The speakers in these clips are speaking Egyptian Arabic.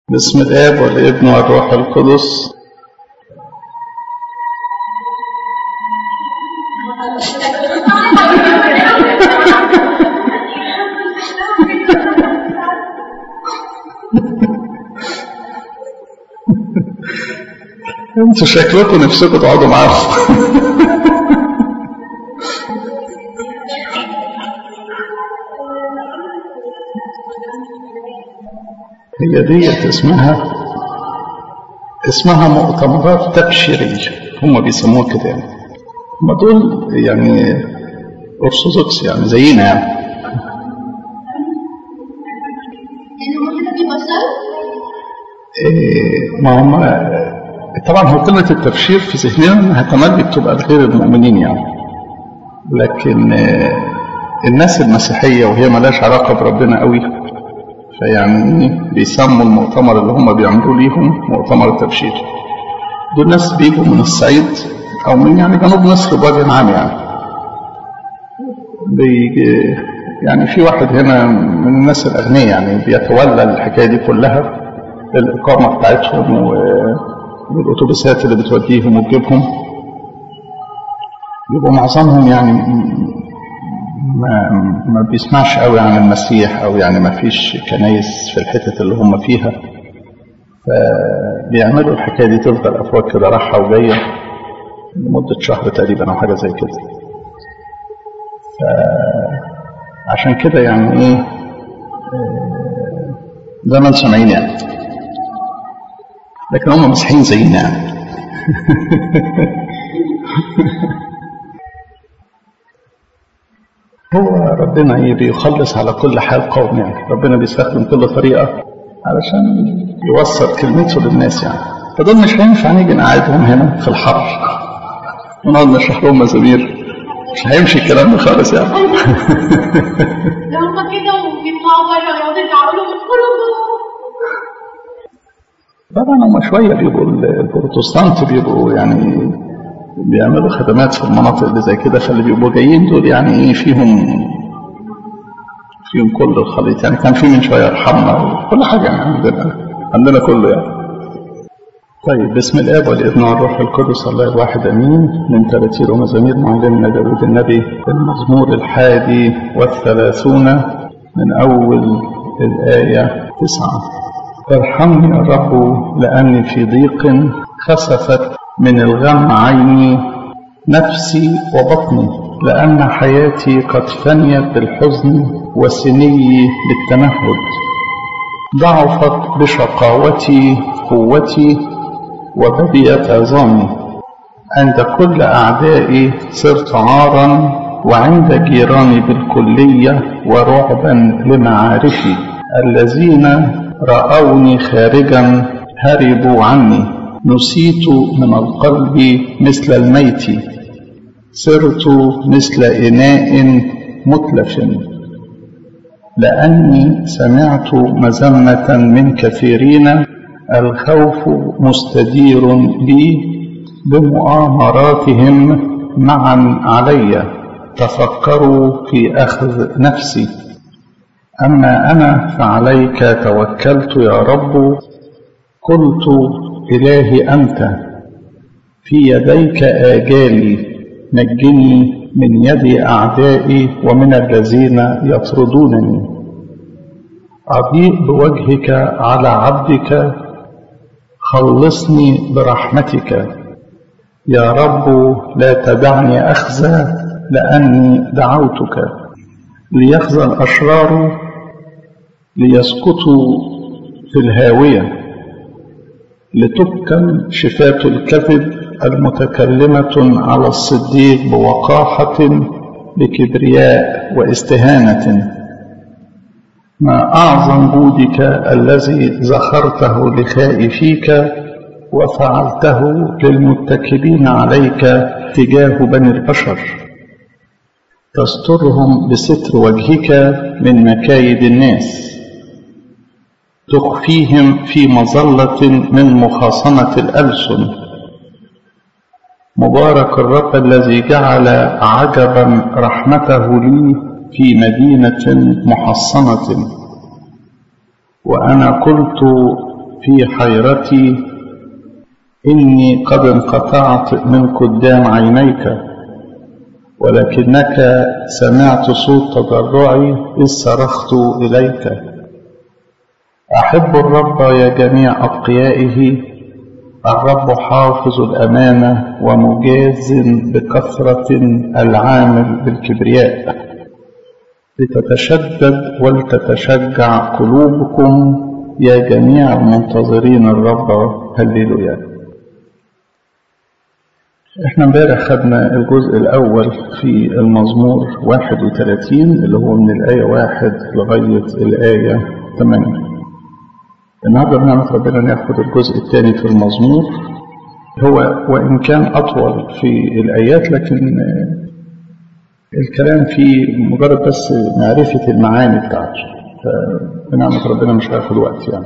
بسم الآب والابن والروح القدس انتوا شكلكم نفسكم تقعدوا معاهم هي ديت اسمها اسمها مؤتمرات تبشيرية هم بيسموها كده يعني هم دول يعني أرثوذكس يعني زينا يعني يعني هم كده بيبشروا إيه ما هم طبعا هو كلمة التبشير في ذهننا انها تملي بتبقى لغير المؤمنين يعني لكن آه، الناس المسيحية وهي ملاش علاقة بربنا قوي فيعني إيه بيسموا المؤتمر اللي هم بيعملوه ليهم مؤتمر التبشير دول ناس بيجوا من الصعيد أو من يعني جنوب مصر بوجه عام يعني بيجي يعني في واحد هنا من الناس الأغنياء يعني بيتولى الحكاية دي كلها الإقامة بتاعتهم و- والأتوبيسات اللي بتوديهم وتجيبهم يبقوا معظمهم يعني ما, ما بيسمعش قوي عن المسيح أو يعني ما فيش كنايس في الحتت اللي هم فيها فبيعملوا الحكاية دي تفضل أفواج كده رايحة وجاية لمدة شهر تقريبا أو حاجة زي كده عشان كده يعني ايه آه، زي ما انتم سامعين يعني لكن هم مسيحيين زينا يعني هو ربنا ايه بيخلص على كل حال قوم يعني ربنا بيستخدم كل طريقة علشان يوصل كلمته للناس يعني فدول مش هينفع نيجي نقعدهم هنا في الحر ونقعد نشرح لهم مزامير مش هيمشي الكلام ده خالص يعني ده هم كده وبيطلعوا بره يقعدوا يزعقوا لهم ادخلوا جوه طبعا هم شوية بيبقوا البروتستانت بيبقوا يعني بيعملوا خدمات في المناطق اللي زي كده فاللي بيبقوا جايين دول يعني ايه فيهم فيهم كل الخليط يعني كان في من شوية ارحمنا وكل حاجة يعني عندنا عندنا كله يعني طيب بسم الاب والابن والروح القدس الله الواحد امين من تراتير ومزامير معلمنا داود النبي المزمور الحادي والثلاثون من اول الايه تسعه ارحمني يا رب لاني في ضيق خسفت من الغم عيني نفسي وبطني لان حياتي قد فنيت بالحزن وسني بالتمهد ضعفت بشقاوتي قوتي وبديت عظامي عند كل أعدائي صرت عارا وعند جيراني بالكلية ورعبا لمعارفي الذين رأوني خارجا هربوا عني نسيت من القلب مثل الميت صرت مثل إناء متلف لأني سمعت مذمة من كثيرين الخوف مستدير بي بمؤامراتهم معا علي تفكروا في أخذ نفسي أما أنا فعليك توكلت يا رب قلت إلهي أنت في يديك آجالي نجني من يد أعدائي ومن الذين يطردونني أضيء بوجهك على عبدك خلصني برحمتك يا رب لا تدعني أخزى لأني دعوتك ليخزى الأشرار ليسقطوا في الهاوية لتبكم شفاة الكذب المتكلمة على الصديق بوقاحة بكبرياء واستهانة ما أعظم جودك الذي زخرته لخائفيك وفعلته للمتكلين عليك تجاه بني البشر تسترهم بستر وجهك من مكايد الناس تخفيهم في مظلة من مخاصمة الألسن مبارك الرب الذي جعل عجبا رحمته لي في مدينة محصنة وأنا قلت في حيرتي إني قد انقطعت من قدام عينيك ولكنك سمعت صوت تضرعي إذ صرخت إليك أحب الرب يا جميع أتقيائه الرب حافظ الأمانة ومجاز بكثرة العامل بالكبرياء لتتشدد ولتتشجع قلوبكم يا جميع المنتظرين الرب هللويا احنا امبارح خدنا الجزء الاول في المزمور 31 اللي هو من الايه واحد لغايه الايه 8 النهارده بنعمه ربنا ناخد الجزء الثاني في المزمور هو وان كان اطول في الايات لكن الكلام فيه مجرد بس معرفه المعاني بتاعته فبنعمه ربنا مش هياخد وقت يعني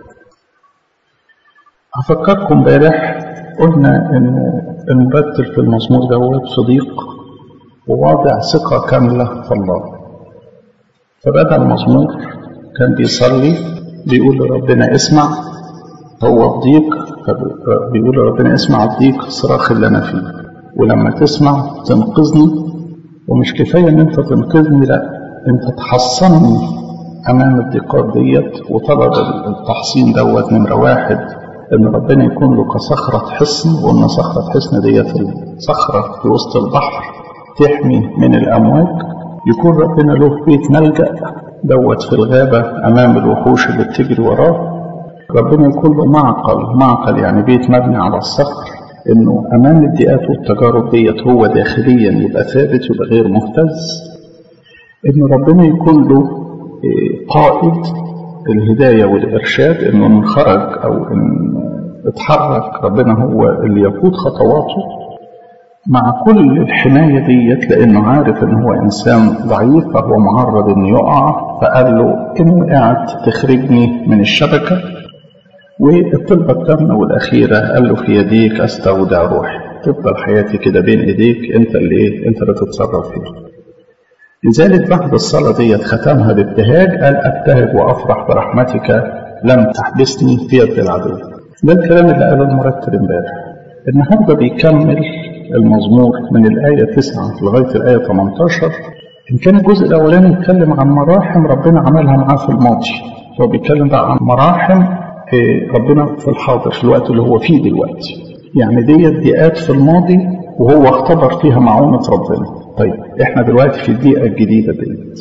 هفكركم امبارح قلنا انه المرتل في المزمور دوت في ضيق وواضع ثقة كاملة في الله فبدأ المزمور كان بيصلي بيقول لربنا اسمع هو الضيق بيقول لربنا اسمع الضيق الصراخ اللي انا فيه ولما تسمع تنقذني ومش كفاية ان انت تنقذني لا انت تحصني امام الضيقات ديت وطلب التحصين دوت نمرة واحد ان ربنا يكون له كصخرة حصن وان صخرة حصن ديت الصخرة في وسط البحر تحمي من الامواج يكون ربنا له بيت ملجأ دوت في الغابة امام الوحوش اللي بتجري وراه ربنا يكون له معقل معقل يعني بيت مبني على الصخر انه امام الضيقات والتجارب ديت هو داخليا يبقى ثابت يبقى غير مهتز ان ربنا يكون له قائد الهداية والإرشاد إنه إن خرج أو إن اتحرك ربنا هو اللي يقود خطواته مع كل الحماية ديت لأنه عارف إن هو إنسان ضعيف فهو معرض إنه يقع فقال له إن وقعت تخرجني من الشبكة والطلبة التامة والأخيرة قال له في يديك أستودع روحي تفضل حياتي كده بين إيديك أنت اللي إيه أنت اللي تتصرف فيها لذلك بعد الصلاة ديت ختمها بابتهاج قال أبتهج وأفرح برحمتك لم تحبسني في يد العدو ده الكلام اللي قاله المرتب امبارح النهارده بيكمل المزمور من الآية 9 لغاية الآية 18 إن كان الجزء الأولاني يتكلم عن مراحم ربنا عملها معاه في الماضي هو بيتكلم بقى عن مراحم ربنا في الحاضر في الوقت اللي هو فيه دلوقتي يعني ديت ضيقات في الماضي وهو اختبر فيها معونة ربنا طيب احنا دلوقتي في الدقيقة الجديدة ديت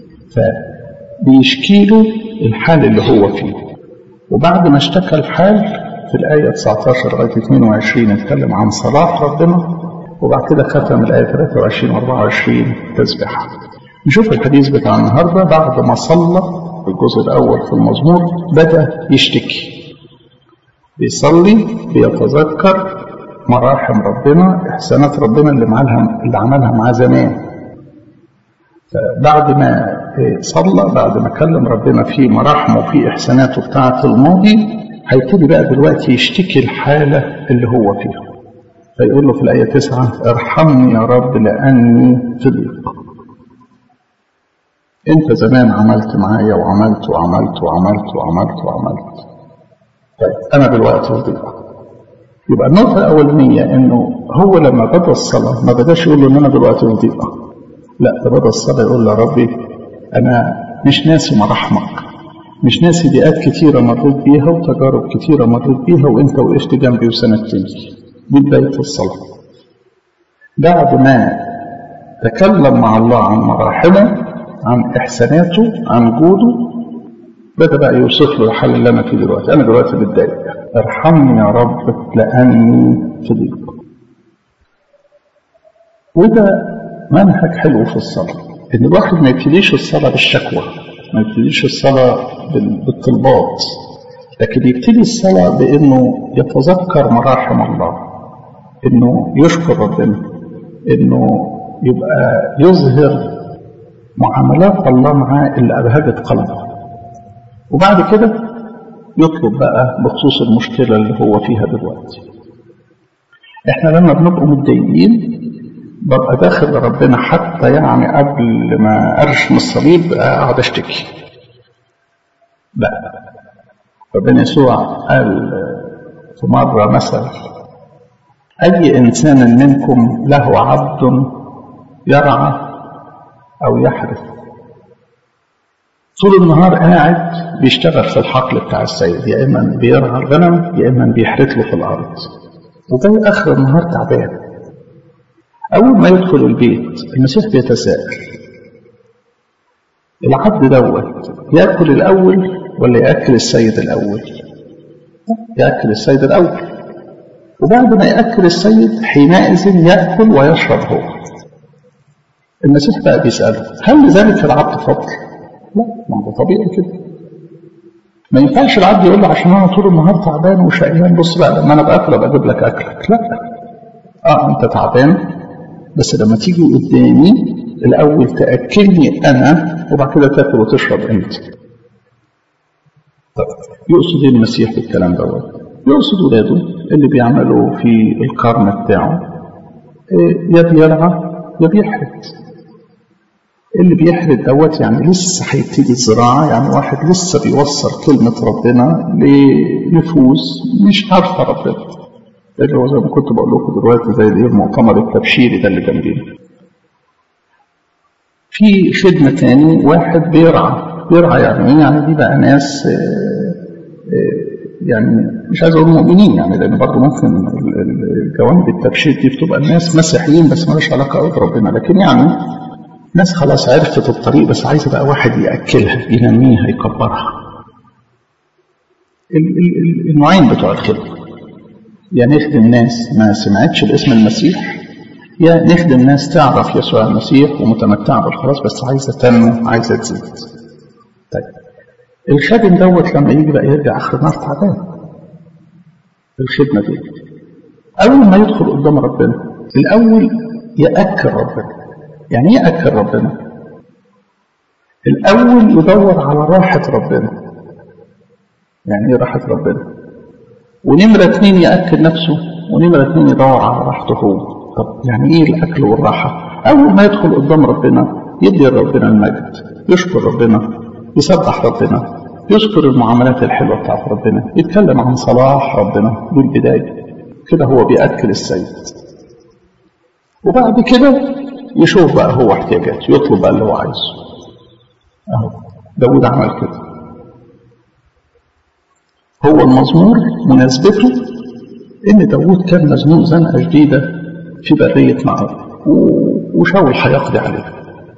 فبيشكي له الحال اللي هو فيه وبعد ما اشتكى الحال في الآية 19 لغاية 22 اتكلم عن صلاح ربنا وبعد كده ختم الآية 23 و 24 تسبيحة نشوف الحديث بتاع النهاردة بعد ما صلى في الجزء الأول في المزمور بدأ يشتكي بيصلي بيتذكر مراحم ربنا إحسانات ربنا اللي عملها اللي عملها معاه زمان فبعد ما صلى بعد ما كلم ربنا في مراحمه وفي إحساناته بتاعة الماضي هيبتدي بقى دلوقتي يشتكي الحالة اللي هو فيها فيقول له في الآية تسعة ارحمني يا رب لأني في ضيق أنت زمان عملت معايا وعملت وعملت وعملت وعملت وعملت طيب أنا دلوقتي في ضيق يبقى النقطة الأولانية إنه هو لما بدأ الصلاة ما بداش يقول له إن أنا دلوقتي في ضيقة لا ده بدأ الصلاة يقول له يا ربي أنا مش ناسي مراحمك مش ناسي ضيقات كتيرة مريت بيها وتجارب كتيرة مريت بيها وأنت وقفت جنبي وسندتني دي بداية الصلاة بعد ما تكلم مع الله عن مراحمه عن إحساناته عن جوده بدأ بقى يوصف له الحل اللي أنا فيه دلوقتي أنا دلوقتي متضايق ارحمني يا رب لأني في ضيق وده منهج حلو في الصلاة إن الواحد ما يبتديش الصلاة بالشكوى ما يبتديش الصلاة بالطلبات لكن يبتدي الصلاة بأنه يتذكر مراحم الله إنه يشكر ربنا إنه يبقى يظهر معاملات الله معاه اللي أبهجت قلبه وبعد كده يطلب بقى بخصوص المشكلة اللي هو فيها دلوقتي احنا لما بنبقى متضايقين ببقى داخل لربنا حتى يعني قبل ما ارشم الصليب اقعد اشتكي لا ربنا يسوع قال في مرة مثل أي إنسان منكم له عبد يرعى أو يحرث طول النهار قاعد بيشتغل في الحقل بتاع السيد يا إما بيرعى الغنم يا إما بيحرث له في الأرض وجاي آخر النهار تعبان أول ما يدخل البيت المسيح بيتساءل العبد دوت يأكل الأول ولا يأكل السيد الأول يأكل السيد الأول وبعد ما يأكل السيد حينئذ يأكل ويشرب هو المسيح بقى بيسأله هل لذلك العبد فضل؟ لا ما هو طبيعي كده ما ينفعش العبد يقول له عشان انا طول النهار تعبان وشقيان بص بقى لما انا باكل ابقى اجيب لك اكلك لا اه انت تعبان بس لما تيجي قدامي الاول تاكلني انا وبعد كده تاكل وتشرب انت طب يقصد ايه المسيح بالكلام دوت يقصد ولاده اللي بيعملوا في القرن بتاعه يا بيرعى يا بيحرد اللي بيحرد دوت يعني لسه هيبتدي الزراعة يعني واحد لسه بيوصل كلمة ربنا لنفوس مش عارفة ربنا اللي هو زي ما كنت بقول لكم دلوقتي زي الايه المؤتمر التبشيري ده اللي جنبينا في خدمة تاني واحد بيرعى بيرعى يعني ايه يعني دي بقى ناس يعني مش عايز اقول مؤمنين يعني لان برضه ممكن الجوانب التبشير دي بتبقى الناس مسيحيين بس مالهاش علاقه قوي بربنا لكن يعني ناس خلاص عرفت الطريق بس عايزه بقى واحد ياكلها ينميها يكبرها النوعين بتوع الخدمه يا نخدم ناس ما سمعتش باسم المسيح يا نخدم ناس تعرف يسوع المسيح ومتمتعه بالخلاص بس عايزه تنمو عايزه تزيد طيب الخادم دوت لما يجي بقى يرجع اخر النهار تعبان الخدمه دي اول ما يدخل قدام ربنا الاول ياكل ربنا يعني ايه ياكل ربنا الاول يدور على راحه ربنا يعني ايه راحه ربنا ونمره اثنين ياكل نفسه ونمره اثنين يدور على راحته هو طب يعني ايه الاكل والراحه اول ما يدخل قدام ربنا يدي ربنا المجد يشكر ربنا يسبح ربنا يذكر المعاملات الحلوة بتاعت ربنا يتكلم عن صلاح ربنا دي البداية كده هو بيأكل السيد وبعد كده يشوف بقى هو احتياجاته يطلب بقى اللي هو عايزه اهو داود عمل كده هو المزمور مناسبته ان داود كان مزنوق زنقه شديده في بريه معه وشاول هيقضي عليه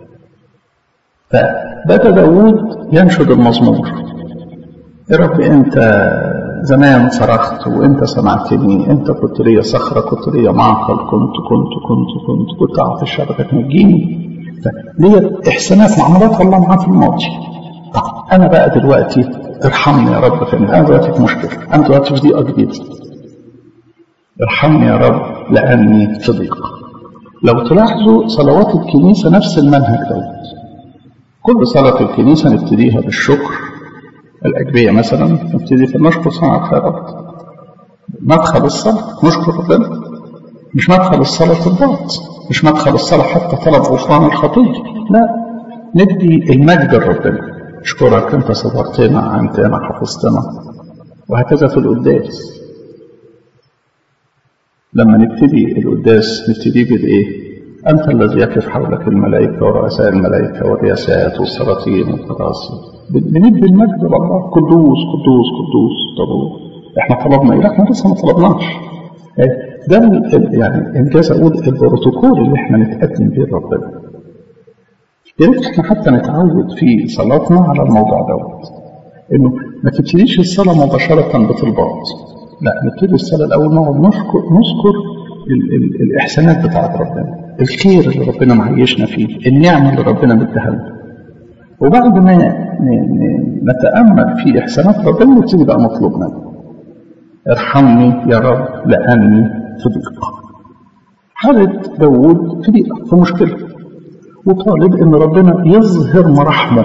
فبدا داود ينشد المزمور يا رب انت زمان صرخت وانت سمعتني انت كنت ليا صخرة كنت ليا معقل كنت كنت كنت كنت كنت اعطي الشبكة تنجيني ليا احسانات معاملات الله معاه في الماضي طب انا بقى دلوقتي ارحمني يا رب في انا دلوقتي في مشكلة انا دلوقتي في ضيقة جديدة ارحمني يا رب لاني في ضيق لو تلاحظوا صلوات الكنيسة نفس المنهج دوت كل صلاة الكنيسة نبتديها بالشكر الأجبية مثلا نبتدي في نشكر صنع الخيرات مدخل الصلاة نشكر ربنا مش مدخل الصلاة الضغط مش مدخل الصلاة حتى طلب غفران الخطية لا ندي المجد لربنا اشكرك انت صبرتنا عنتنا حفظتنا وهكذا في القداس لما نبتدي القداس نبتدي بالايه أنت الذي يقف حولك الملائكة ورؤساء الملائكة والرياسات والسلاطين والقراصي بندي المجد لله قدوس قدوس قدوس طب احنا طلبنا ايه؟ احنا لسه ما طلبناش ده يعني انجاز اقول البروتوكول اللي احنا نتقدم بيه لربنا يا ريت احنا حتى نتعود في صلاتنا على الموضوع دوت انه ما تبتديش الصلاه مباشره بطلبات لا نبتدي الصلاه الاول نقعد نشكر نذكر ال ال الاحسانات بتاعت ربنا الخير اللي ربنا معيشنا فيه النعمه اللي ربنا مديها لنا وبعد ما نتامل في احسانات ربنا نبتدي بقى مطلوبنا ارحمني يا رب لاني في ضيق حالة داوود في ضيق في مشكلة وطالب ان ربنا يظهر مراحمه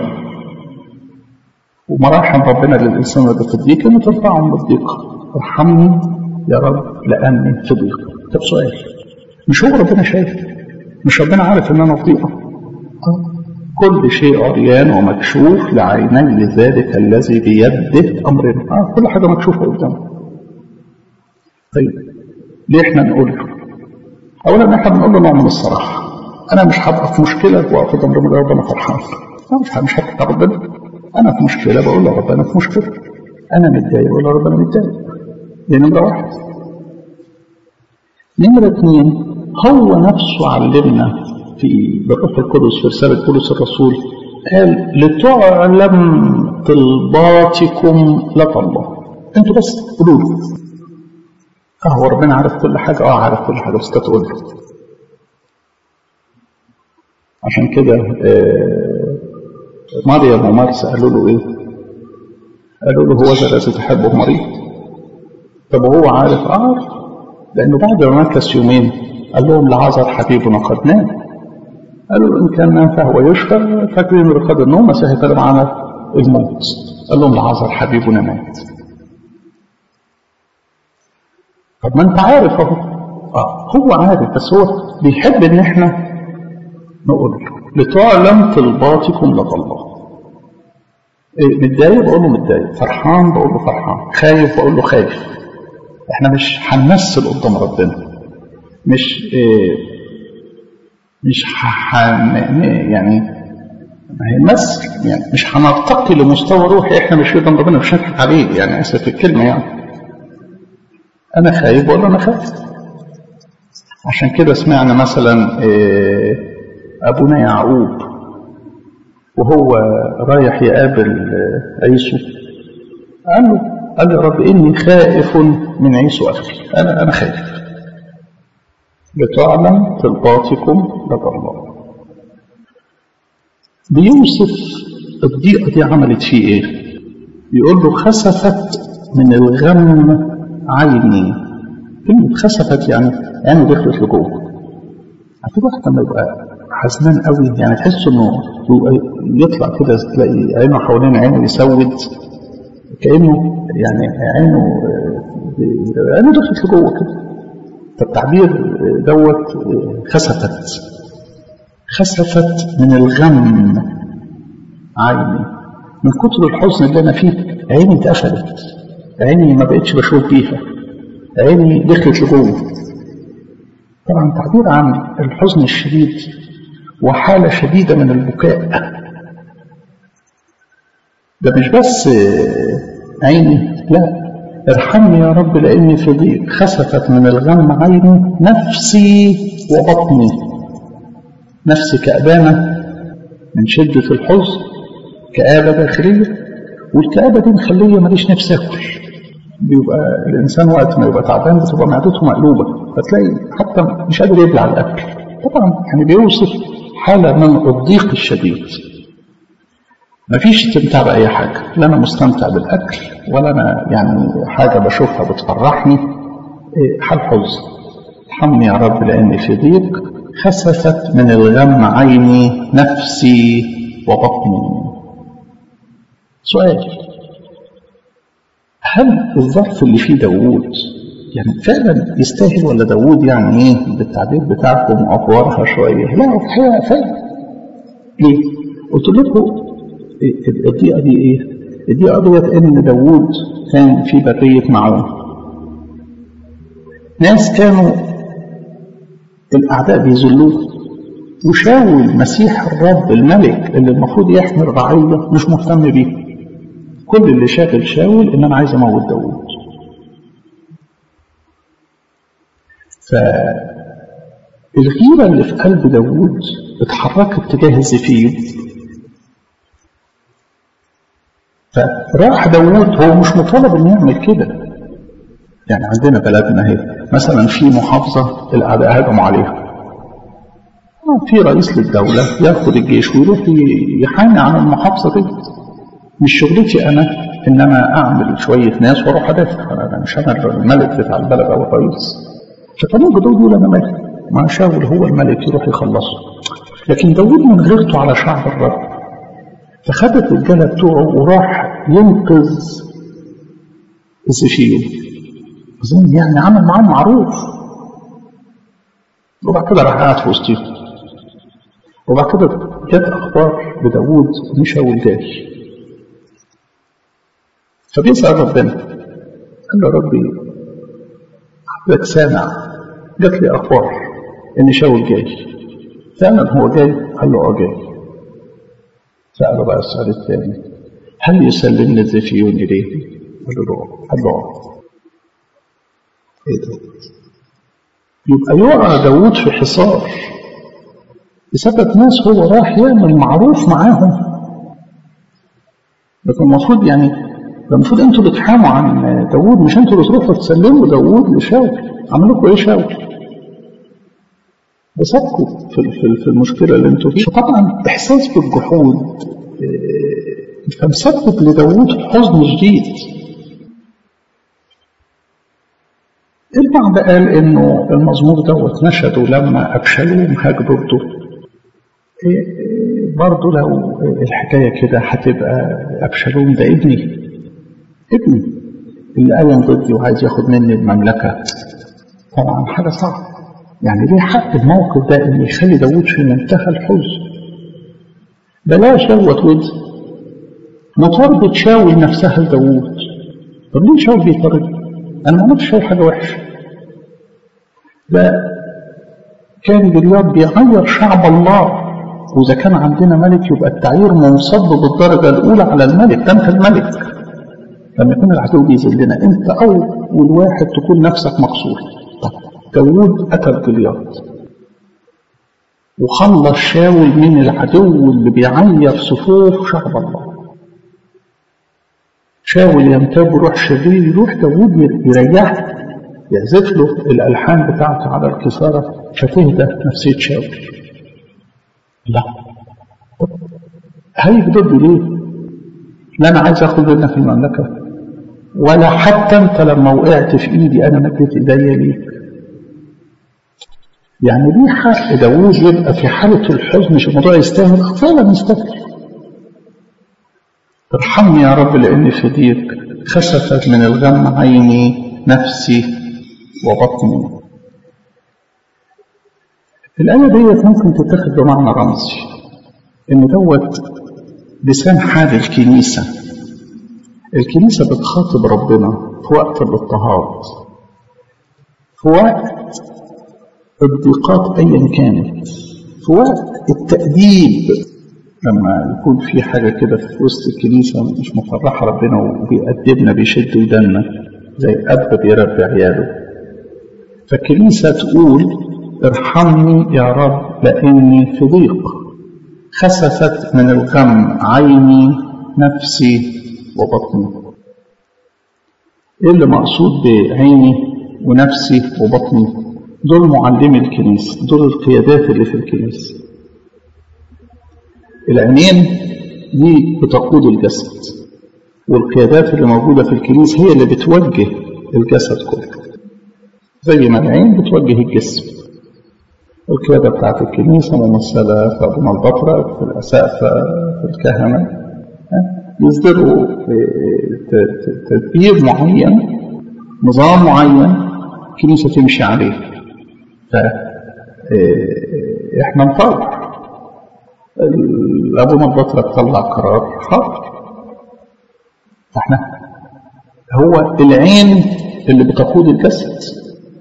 ومراحم ربنا للانسان اللي في الضيق انه ترفعه من الضيق ارحمني يا رب لاني في ضيق طب سؤال مش هو ربنا شايف مش ربنا عارف ان انا في ضيقه كل شيء عريان ومكشوف لعيني ذلك الذي بيده أمرنا آه كل حاجة مكشوفة قدامه طيب ليه احنا نقول له أولا احنا بنقول له نوع من الصراحة أنا مش هبقى في مشكلة وأقف قدام ربنا ربنا فرحان أنا مش مش هبقى ربنا أنا في مشكلة بقول له ربنا في مشكلة أنا متضايق بقول له ربنا متضايق دي نمرة واحد نمرة اثنين هو نفسه علمنا في بالروح القدس في رسالة بولس الرسول قال لتعلم طلباتكم لدى الله انتوا بس قولوا له اه هو ربنا عارف كل حاجة اه عارف كل حاجة بس تقول له عشان كده آه مريم ومارسا قالوا له ايه قالوا له هو ذا الذي تحبه مريض طب هو عارف عارف لانه بعد ما مكث يومين قال لهم لعازر حبيبنا قد نام قالوا له ان كان نام فهو يشفى فاكرين رقاد النوم مسيح يتكلم عن الموت قال لهم لعازر حبيبنا مات طب ما انت عارف اهو اه هو عارف بس هو بيحب ان احنا نقول له لتعلم طلباتكم لدى الله إيه متضايق بقول له متضايق فرحان بقول له فرحان خايف بقول له خايف احنا مش هنمثل قدام ربنا مش إيه مش حن يعني ما هي مثل يعني مش هنرتقي لمستوى روحي احنا مش قدام ربنا مش هنضحك عليه يعني اسف في الكلمه يعني انا خايف بقول له انا خايف عشان كده سمعنا مثلا إيه ابونا يعقوب وهو رايح يقابل عيسو قال له قال يا رب اني خائف من عيسو اخي انا انا خايف لتعلم طلباتكم لدى الله بيوصف الضيقه دي عملت فيه ايه بيقول له خسفت من الغم عيني كلمه خسفت يعني عينه دخلت لجوه عارفين الواحد لما يبقى حزنان قوي يعني تحس انه يطلع كده تلاقي عينه حوالين عينه يسود كانه يعني عينه عينه دخلت لجوه كده فالتعبير دوت خسفت خسفت من الغم عيني من كتر الحزن اللي انا فيه عيني اتقفلت عيني ما بقتش بشوف بيها عيني دخلت لجوه طبعا تعبير عن الحزن الشديد وحالة شديدة من البكاء ده مش بس عيني لا ارحمني يا رب لاني في ضيق خسفت من الغم عيني نفسي وبطني نفسي كأبانة من شدة الحزن كآبة داخلية والكآبة دي مخلية ماليش نفسي آكل بيبقى الإنسان وقت ما يبقى تعبان بتبقى معدته مقلوبة فتلاقي حتى مش قادر يبلع الأكل طبعا يعني بيوصف حالة من الضيق الشديد مفيش استمتاع بأي حاجة لا أنا مستمتع بالأكل ولا أنا يعني حاجة بشوفها بتفرحني حال حزن ارحمني يا رب لأني في ضيق خسفت من الغم عيني نفسي وبطني سؤال هل الظرف اللي فيه داوود يعني فعلا يستاهل ولا داوود يعني ايه بالتعبير بتاعكم افورها شويه لا هو الحقيقه فعلا ليه؟ قلت لكم الضيقه دي ايه؟ الضيقه ديت ان داوود كان في بريه معون ناس كانوا الاعداء بيذلوه وشاول مسيح الرب الملك اللي المفروض يحمي الرعيه مش مهتم بيه كل اللي شاغل شاول ان انا عايز اموت داوود فالغيرة اللي في قلب داوود اتحركت تجاه الزفير فراح داوود هو مش مطالب انه يعمل كده يعني عندنا بلدنا اهي مثلا في محافظة الأعداء هجموا عليها في رئيس للدولة ياخد الجيش ويروح يحامي عن المحافظة دي مش شغلتي أنا إن أنا أعمل شوية ناس وأروح أدافع أنا مش أنا الملك بتاع البلد أو الرئيس فطبعا داود يقول أنا ملك ما شاول هو الملك يروح يخلصه لكن داود من غيرته على شعب الرب فخد الرجالة بتوعه وراح ينقذ الزفير أظن يعني عمل معاهم معروف وبعد كده راح قاعد في وسطهم وبعد كده جت أخبار بداود إن شاول جاي فبيسأل ربنا قال له ربي حضرتك سامع جات لي أخبار إن شاول جاي فعلا هو جاي قال له اه جاي سأله بقى السؤال الثاني هل يسلمني الزفيون إليه؟ قال له اه قال له اه ايه ده؟ يبقى يقع داوود في حصار بسبب ناس هو راح يعمل معروف معاهم لكن المفروض يعني ده المفروض انتوا اللي تحاموا عن داوود مش انتوا اللي تروحوا تسلموا داوود لشاول عملوا لكم ايه شاول؟ بسبكوا في في في المشكله اللي انتوا فيها فطبعا احساس بالجحود كان مسبب لداوود حزن شديد البعض قال انه المزمور دوت نشده لما ابشالوم هاج ضده برضه لو الحكايه كده هتبقى ابشالوم ده ابني ابني اللي قايم ضدي وعايز ياخد مني المملكه طبعا حاجه صعبه يعني ليه حق الموقف ده ان يخلي داوود في منتهى الحزن بلاش دوت ود مطاردة شاول نفسها لداوود طب ليه شاول بيطارد انا ما عملتش شاول حاجه وحشه ده كان جلياد بيغير شعب الله واذا كان عندنا ملك يبقى التعيير منصب بالدرجه الاولى على الملك ده انت الملك لما يكون العدو بيذلنا انت اول واحد تكون نفسك مقصور طب داوود قتل جلياد وخلص شاول من العدو اللي بيعير صفوف شعب الله شاول ينتاب روح شرير يروح داوود يريحه يعزف له الالحان بتاعته على الكساره فتهدى نفسيه شاول لا هيجي ضده ليه؟ لا انا عايز اخد منك المملكه ولا حتى انت لما وقعت في ايدي انا مديت ايديا ليك يعني ليه حق داوود يبقى في حالة الحزن مش الموضوع يستاهل فعلا يستاهل ارحمني يا رب لاني فديك خسفت من الغم عيني نفسي وبطني الآية ديت ممكن تتاخد بمعنى رمزي إن دوت لسان حال الكنيسة الكنيسة بتخاطب ربنا في وقت الاضطهاد في وقت الضيقات أيا كانت في وقت التأديب لما يكون في حاجة كده في وسط الكنيسة مش مفرحة ربنا وبيأدبنا بيشد ودنا زي أب بيربي عياله فالكنيسة تقول ارحمني يا رب لأني في ضيق خسفت من الغم عيني نفسي وبطني ايه اللي مقصود بعيني ونفسي وبطني دول معلمي الكنيسة دول القيادات اللي في الكنيسة العينين دي بتقود الجسد والقيادات اللي موجودة في الكنيسة هي اللي بتوجه الجسد كله زي ما العين بتوجه الجسم القيادة بتاعت الكنيسة ممثلة في أبونا البطرة في الأسقفة في الكهنة يصدروا تدبير معين نظام معين الكنيسة تمشي عليه فإحنا نطلع أبونا البطرة تطلع قرار حاضر فإحنا هو العين اللي بتقود الجسد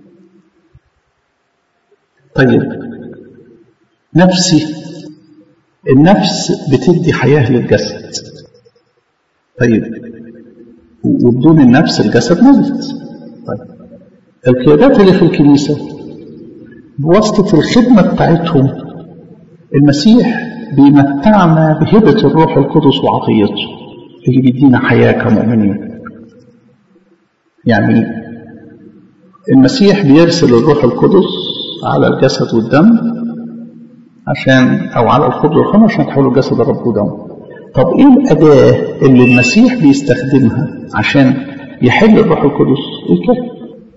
طيب نفسي النفس بتدي حياة للجسد طيب وبدون النفس الجسد ميت طيب القيادات اللي في الكنيسة بواسطة الخدمة بتاعتهم المسيح بيمتعنا بهبة الروح القدس وعطيته اللي بيدينا حياة كمؤمنين يعني المسيح بيرسل الروح القدس على الجسد والدم عشان او على الخبز والخمر عشان يتحولوا جسد الرب ودم طب ايه الاداه اللي المسيح بيستخدمها عشان يحل الروح القدس الكلام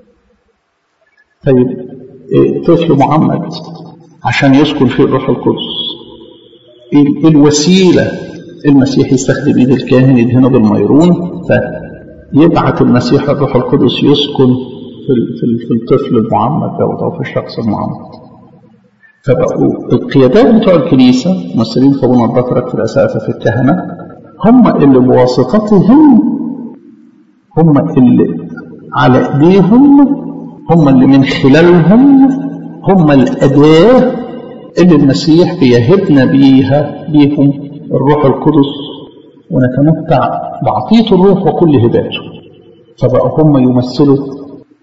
طيب إيه طفل معمد عشان يسكن فيه الروح القدس إيه الوسيله المسيح يستخدم ايد الكاهن يدهنه بالميرون فيبعث المسيح الروح القدس يسكن في في الطفل المعمد دوت او في الشخص المعمد فبقوا القيادات بتوع الكنيسة ممثلين في ابونا البطرك في الأساتذة في الكهنة هم اللي بواسطتهم هم اللي على ايديهم هم اللي من خلالهم هم الأداة اللي المسيح بيهبنا بيها بيهم الروح القدس ونتمتع بعطية الروح وكل هباته فبقوا هم يمثلوا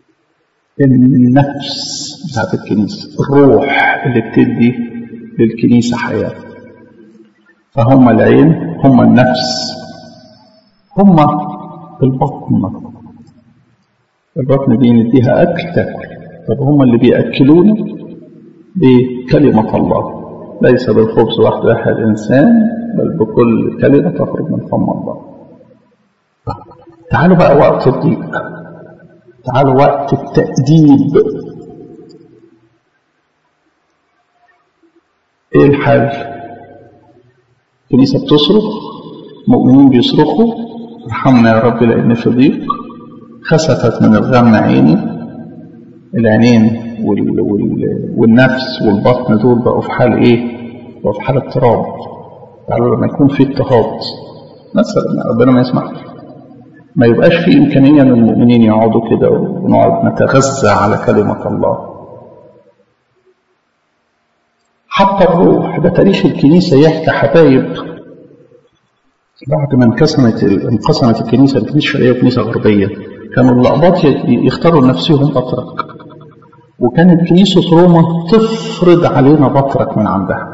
النفس بتاعت الكنيسة الروح اللي بتدي للكنيسة حياة فهم العين هم النفس هم البطن البطن دي نديها أكل تاكل طب هم اللي بيأكلونا بكلمة الله ليس بالخبز وحده يحيى الإنسان بل بكل كلمة تخرج من فم الله تعالوا بقى وقت الضيق تعالوا وقت التأديب ايه الحال الكنيسة بتصرخ مؤمنين بيصرخوا ارحمنا يا رب لأن في ضيق خسفت من الغم عيني العينين وال... وال... والنفس والبطن دول بقوا في حال ايه بقوا في حال اضطراب تعالوا لما يكون في اضطهاد مثلا ربنا ما يسمحش ما يبقاش في إمكانية للمؤمنين يقعدوا كده ونقعد نتغذى على كلمة الله حتى الروح ده تاريخ الكنيسة يحكي حبايب بعد ما انقسمت انقسمت الكنيسة لكنيسة شرقية وكنيسة غربية كانوا اللقباط يختاروا لنفسهم بطرك وكانت كنيسة روما تفرض علينا بطرك من عندها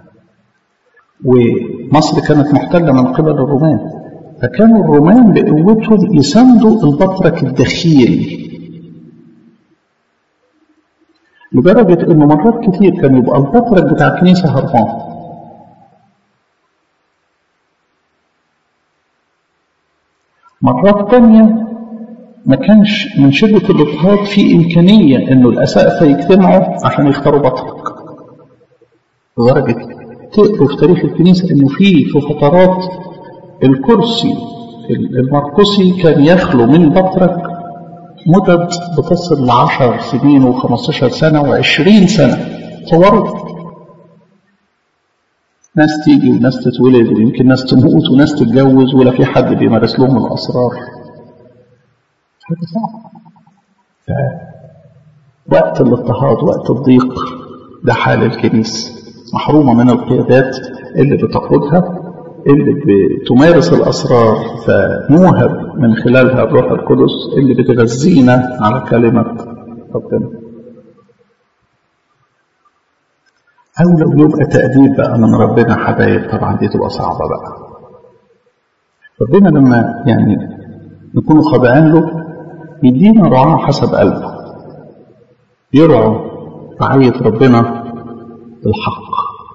ومصر كانت محتلة من قبل الرومان فكانوا الرومان بقوتهم يساندوا البطرك الدخيل لدرجة انه مرات كتير كان يبقى البطرك بتاع الكنيسة هربان مرات تانية ما كانش من شدة الاضطهاد في إمكانية إنه الأسقفة يجتمعوا عشان يختاروا بطرك لدرجة تقروا في تاريخ الكنيسة إنه في في فترات الكرسي المرقسي كان يخلو من بطرك مدد بتصل لعشر سنين وخمستاشر سنة وعشرين سنة تصوروا ناس تيجي وناس تتولد ويمكن ناس تموت وناس تتجوز ولا في حد بيمارس لهم الأسرار حاجة صعبة وقت الاضطهاد وقت الضيق ده حال الكنيسة محرومة من القيادات اللي بتقودها اللي بتمارس الأسرار فنوهب من خلالها الروح القدس اللي بتغذينا على كلمة ربنا أو لو يبقى تأديب بقى من ربنا حبايب طبعا دي تبقى صعبة بقى ربنا لما يعني نكون خاضعين له يدينا رعاة حسب قلبه يرعوا رعاية ربنا بالحق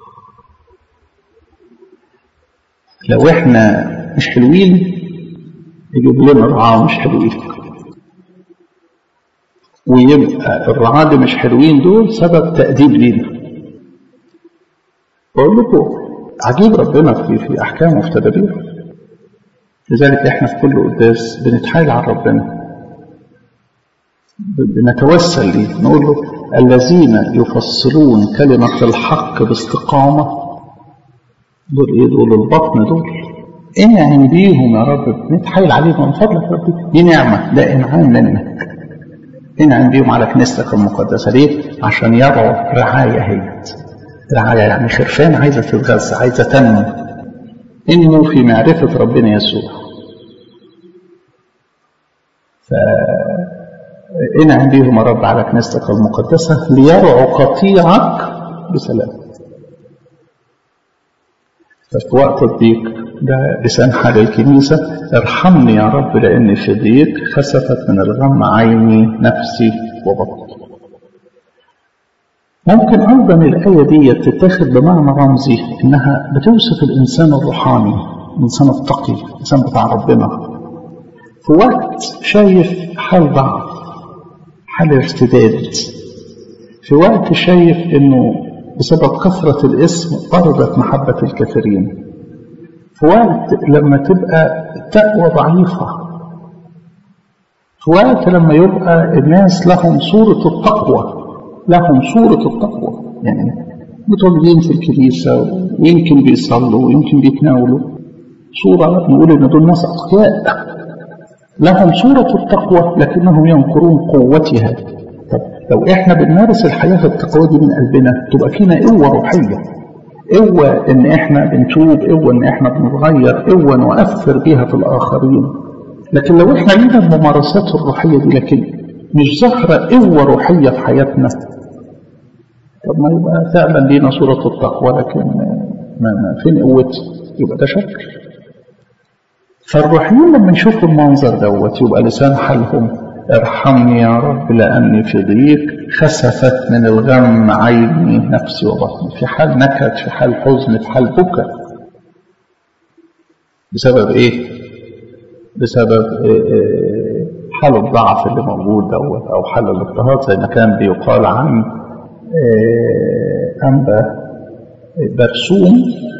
لو احنا مش حلوين يجيب لنا رعاة مش حلوين ويبقى الرعاة اللي مش حلوين دول سبب تأديب لينا بقول لكم عجيب ربنا في في احكامه وفي تدابيره لذلك احنا في كل قداس بنتحايل على ربنا بنتوسل ليه نقول له الذين يفصلون كلمة الحق باستقامة دول ايه دول البطن دول انعم بيهم يا رب بنتحايل عليهم من فضلك يا رب دي نعمة ده انعام منك انعم بيهم على كنيستك المقدسة ليه عشان يرعوا رعاية هيت رعاية يعني خرفان عايزة تتغذى عايزة تنمو انمو في معرفة ربنا يسوع فانعم بيهم يا رب على كنيستك المقدسة ليرعوا قطيعك بسلام ففي وقت الضيق ده لسان حال الكنيسة ارحمني يا رب لأني في ضيق خسفت من الغم عيني نفسي وبطني ممكن أيضا الآية دي تتاخد بمعنى رمزي إنها بتوصف الإنسان الروحاني الإنسان التقي الإنسان بتاع ربنا في وقت شايف حال ضعف حال ارتداد في وقت شايف إنه بسبب كثرة الاسم طردت محبة الكثيرين في وقت لما تبقى التقوى ضعيفة في وقت لما يبقى الناس لهم صورة التقوى لهم صورة التقوى يعني متواجدين في الكنيسة ويمكن بيصلوا ويمكن بيتناولوا صورة نقول إن دول ناس أتقياء لهم صورة التقوى لكنهم ينكرون قوتها طب لو إحنا بنمارس الحياة التقوى دي من قلبنا تبقى فينا قوة روحية قوة إن إحنا بنتوب قوة إن إحنا بنتغير قوة نؤثر بيها في الآخرين لكن لو إحنا لينا الممارسات الروحية دي لكن مش ظاهرة قوة روحية في حياتنا طب ما يبقى فعلا لينا صورة التقوى لكن ما ما فين قوتي يبقى ده شكل فالروحيين لما يشوفوا المنظر دوت يبقى لسان حالهم ارحمني يا رب لأني في ضيق خسفت من الغم عيني نفسي وبطني في حال نكد في حال حزن في حال بكى بسبب ايه بسبب إيه إيه حال الضعف اللي موجود دوت او حال الاضطهاد زي ما كان بيقال عن إيه انبا برسوم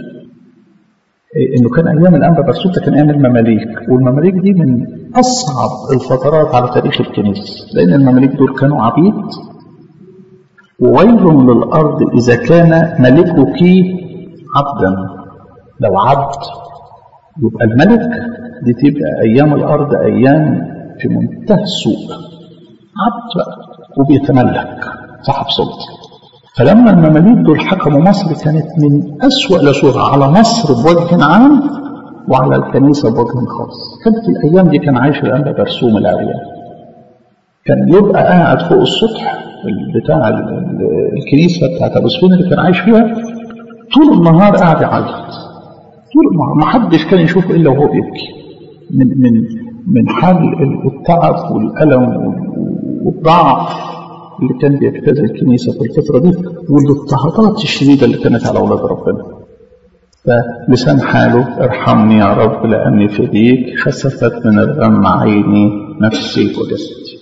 انه كان ايام الانبا برسوم ده كان ايام المماليك والمماليك دي من اصعب الفترات على تاريخ الكنيسه لان المماليك دول كانوا عبيد وويل للارض اذا كان ملكك عبدا لو عبد يبقى الملك دي تبقى ايام الارض ايام في منتهى السوء عبد بقى وبيتملك صاحب سلطه فلما المماليك دول حكموا مصر كانت من أسوأ الأسوأ على مصر بوجه عام وعلى الكنيسة بوجه خاص كانت في الأيام دي كان عايش الأنبا برسوم العريان كان يبقى قاعد فوق السطح بتاع الكنيسة بتاعت أبو سفين اللي كان عايش فيها طول النهار قاعد يعيط طول النهار ما حدش كان يشوفه إلا وهو بيبكي من من من حال التعب والألم والضعف اللي كان بيجتاز الكنيسة في الفترة دي والاضطهادات الشديدة اللي كانت على أولاد ربنا فلسان حاله ارحمني يا رب لأني في ضيق خسفت من الغم عيني نفسي وجسدي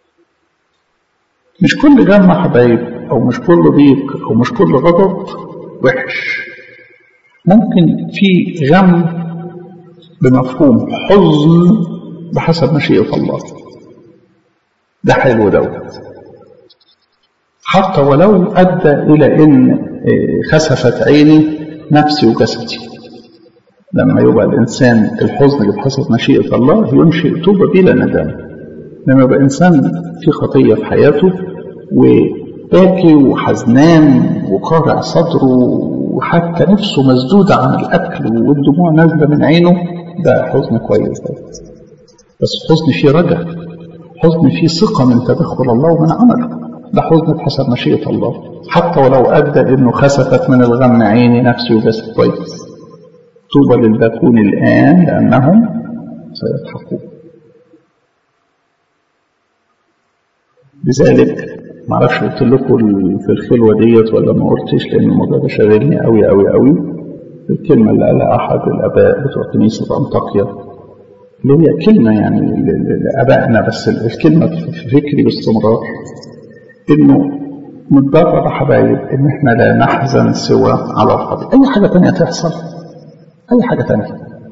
مش كل غم حبايب أو مش كل ضيق أو مش كل غضب وحش ممكن في غم بمفهوم حزن بحسب مشيئة الله ده حلو دوت حتى ولو أدى إلى أن خسفت عيني نفسي وجسدي لما يبقى الإنسان الحزن بحسب مشيئة الله ينشئ توبة بلا ندم لما يبقى إنسان في خطية في حياته وباكي وحزنان وقارع صدره وحتى نفسه مسدودة عن الأكل والدموع نازلة من عينه ده حزن كويس ده بس حزن فيه رجع حزن فيه ثقة من تدخل الله ومن عمله ده حزن بحسب مشيئة الله حتى ولو أدى إنه خسفت من الغم عيني نفسي وجسد كويس طوبى للباكون الآن لأنهم سيضحكون لذلك معرفش قلت لكم في الخلوة ديت ولا ما قلتش لأن الموضوع ده شاغلني قوي قوي قوي الكلمة اللي قالها أحد الآباء بتوع كنيسة أنطاكيا اللي هي كلمة يعني لآبائنا بس الكلمة في فكري باستمرار انه نتدرب يا حبايب ان احنا لا نحزن سوى على الخطيئة اي حاجة تانية تحصل اي حاجة تانية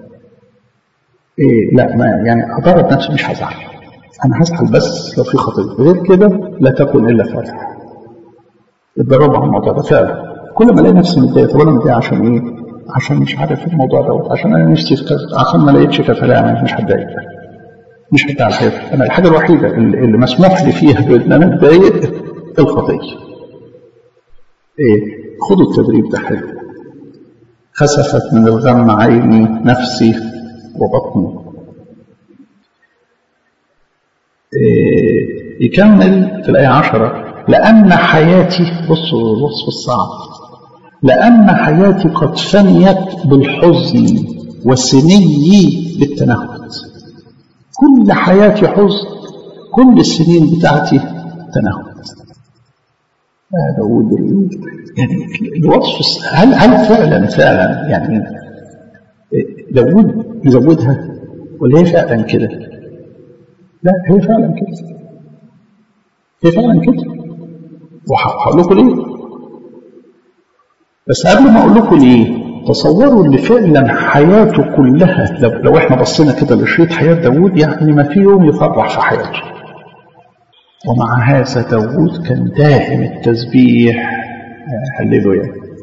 إيه لا ما يعني ادرب نفسي مش هزعل انا هزعل بس لو في خطيئة غير كده لا تكن الا فرح اتدربوا على الموضوع ده فعلا كل ما الاقي نفسي متضايق طب انا متضايق عشان ايه؟ عشان مش عارف الموضوع دوت عشان انا نفسي في كذا عشان ما لقيتش كفايه انا مش هتضايق مش هتضايق على حياتي انا الحاجه الوحيده اللي, اللي مسموح لي فيها بان انا اتضايق الخطيه ايه خدوا التدريب ده حلو خسفت من الغم عيني نفسي وبطني إيه يكمل في الآية عشرة لأن حياتي بصوا الوصف الصعب لأن حياتي قد فنيت بالحزن وسني بالتنهد كل حياتي حزن كل السنين بتاعتي تنهد آه داود يعني الوصف هل هل فعلا فعلا يعني داود يزودها ولا هي فعلا كده؟ لا هي فعلا كده هي فعلا كده وهقول لكم ليه بس قبل ما اقول لكم ليه تصوروا ان فعلا حياته كلها لو, لو احنا بصينا كده لشريط حياه داوود يعني ما في يوم يفرح في حياته ومع هذا داوود كان دائم التسبيح هللويا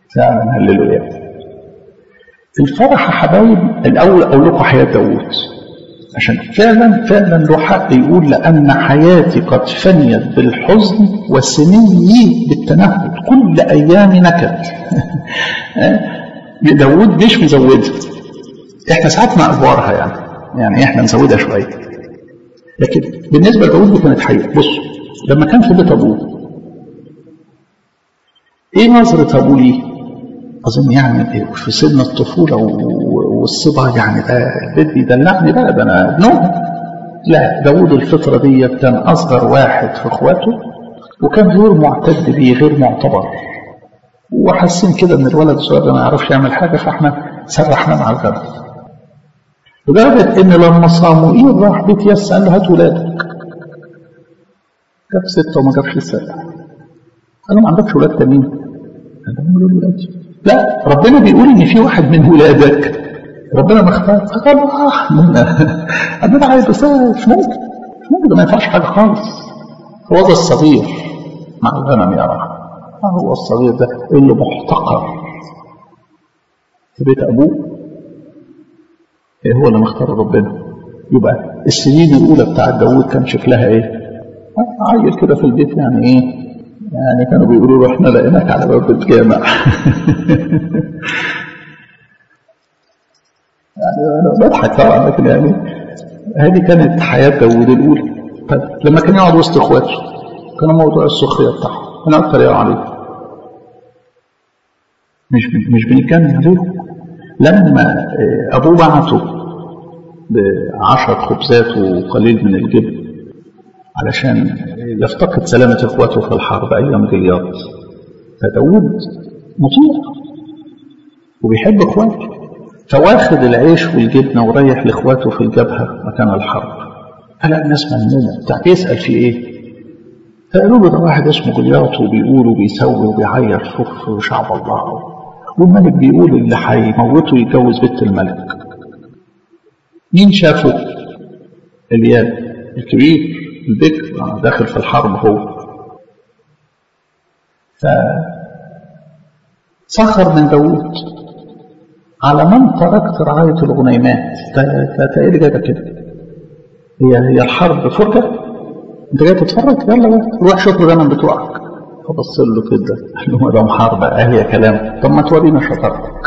فعلا هللويا الفرح يا حبايب الاول اقول لكم حياه داوود عشان فعلا فعلا له حق يقول لان حياتي قد فنيت بالحزن وسنيي بالتنهد كل ايامي نكد داوود مش مزودها احنا ساعات نأفورها يعني يعني احنا نزودها شويه لكن بالنسبه لداوود دي كانت حقيقه بصوا لما كان في بيت ابوه ايه نظره ابوه ليه؟ اظن يعني في سن الطفوله والصبا يعني ده البيت بيدلعني بقى ده انا ابنهم لا داوود الفطره دي كان اصغر واحد في اخواته وكان غير معتد بيه غير معتبر وحاسين كده ان الولد الصغير ده ما يعرفش يعمل حاجه فاحنا سرحنا مع الغد لدرجه ان لما صاموئيل راح بيت يس قال له هات ولادك جاب سته وما جابش السابع قال له ما عندكش ولاد تانيين قال له ولادي لا ربنا بيقول ان في واحد من ولادك ربنا ما اختار فقال اه انا عايز بس مش ممكن مش ممكن ده ما ينفعش حاجه خالص هو ده الصغير مع الغنم يا رب هو الصغير ده اللي محتقر في بيت ابوه إيه هو اللي مختار ربنا يبقى السنين الاولى بتاعت داوود كان شكلها ايه عيل كده في البيت يعني ايه يعني كانوا بيقولوا له احنا لقيناك على باب الجامع يعني انا بضحك طبعا لكن يعني هذه كانت حياه داوود الاولى طيب لما كان يقعد وسط اخواته كان موضوع السخريه بتاعهم كانوا اتريقوا عليه مش مش بنتكلم عليه لما ابوه بعته بعشر خبزات وقليل من الجبن علشان يفتقد سلامة إخواته في الحرب أيام جلياط فداود مطيع وبيحب إخواته فواخد العيش والجبنة ورايح لإخواته في الجبهة مكان الحرب قال الناس مهمومة بتاع بيسأل في إيه فقالوا له ده واحد اسمه جلياط وبيقول وبيسوي وبيعير في شعب الله والملك بيقول اللي هيموته يتجوز بنت الملك مين شافه الياب الكبير البكر داخل في الحرب هو فسخر من داوود على من تركت رعاية الغنيمات ده ايه اللي جايبك كده هي هي الحرب فرجة انت جاي تتفرج يلا روح شوف الغنم بتوعك فبص له كده قال له ما دام حرب هي كلام طب ما تورينا شطارتك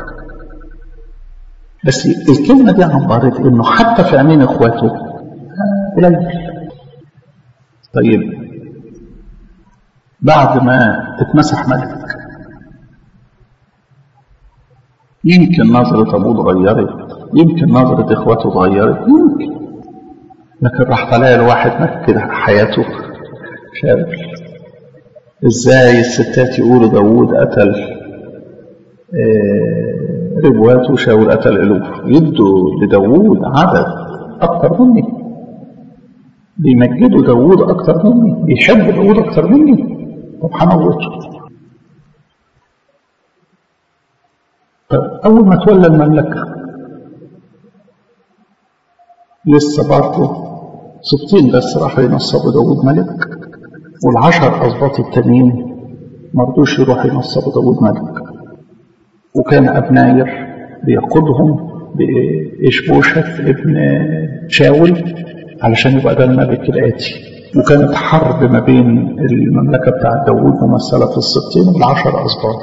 بس الكلمة دي عبرت انه حتى في عينين اخواته قليل طيب بعد ما اتمسح ملك يمكن نظرة أبوه اتغيرت يمكن نظرة إخواته اتغيرت يمكن لكن راح طالع الواحد مات كده حياته شاب ازاي الستات يقولوا داوود قتل آه ربوات وشاول قتل ألوف يدوا لداوود عدد أكتر مني بيمجدوا داوود أكتر مني بيحبوا داوود أكتر مني طب هنوته طب أول ما تولى المملكة لسه برضه سبطين بس راحوا ينصبوا داوود ملك والعشر أسباط التانيين مرضوش يروحوا ينصبوا داوود ملك وكان أبناير بيقودهم بإشبوشة ابن شاول علشان يبقى ده الملك الآتي وكانت حرب ما بين المملكة بتاعت داوود ممثلة في السبطين والعشر أسباط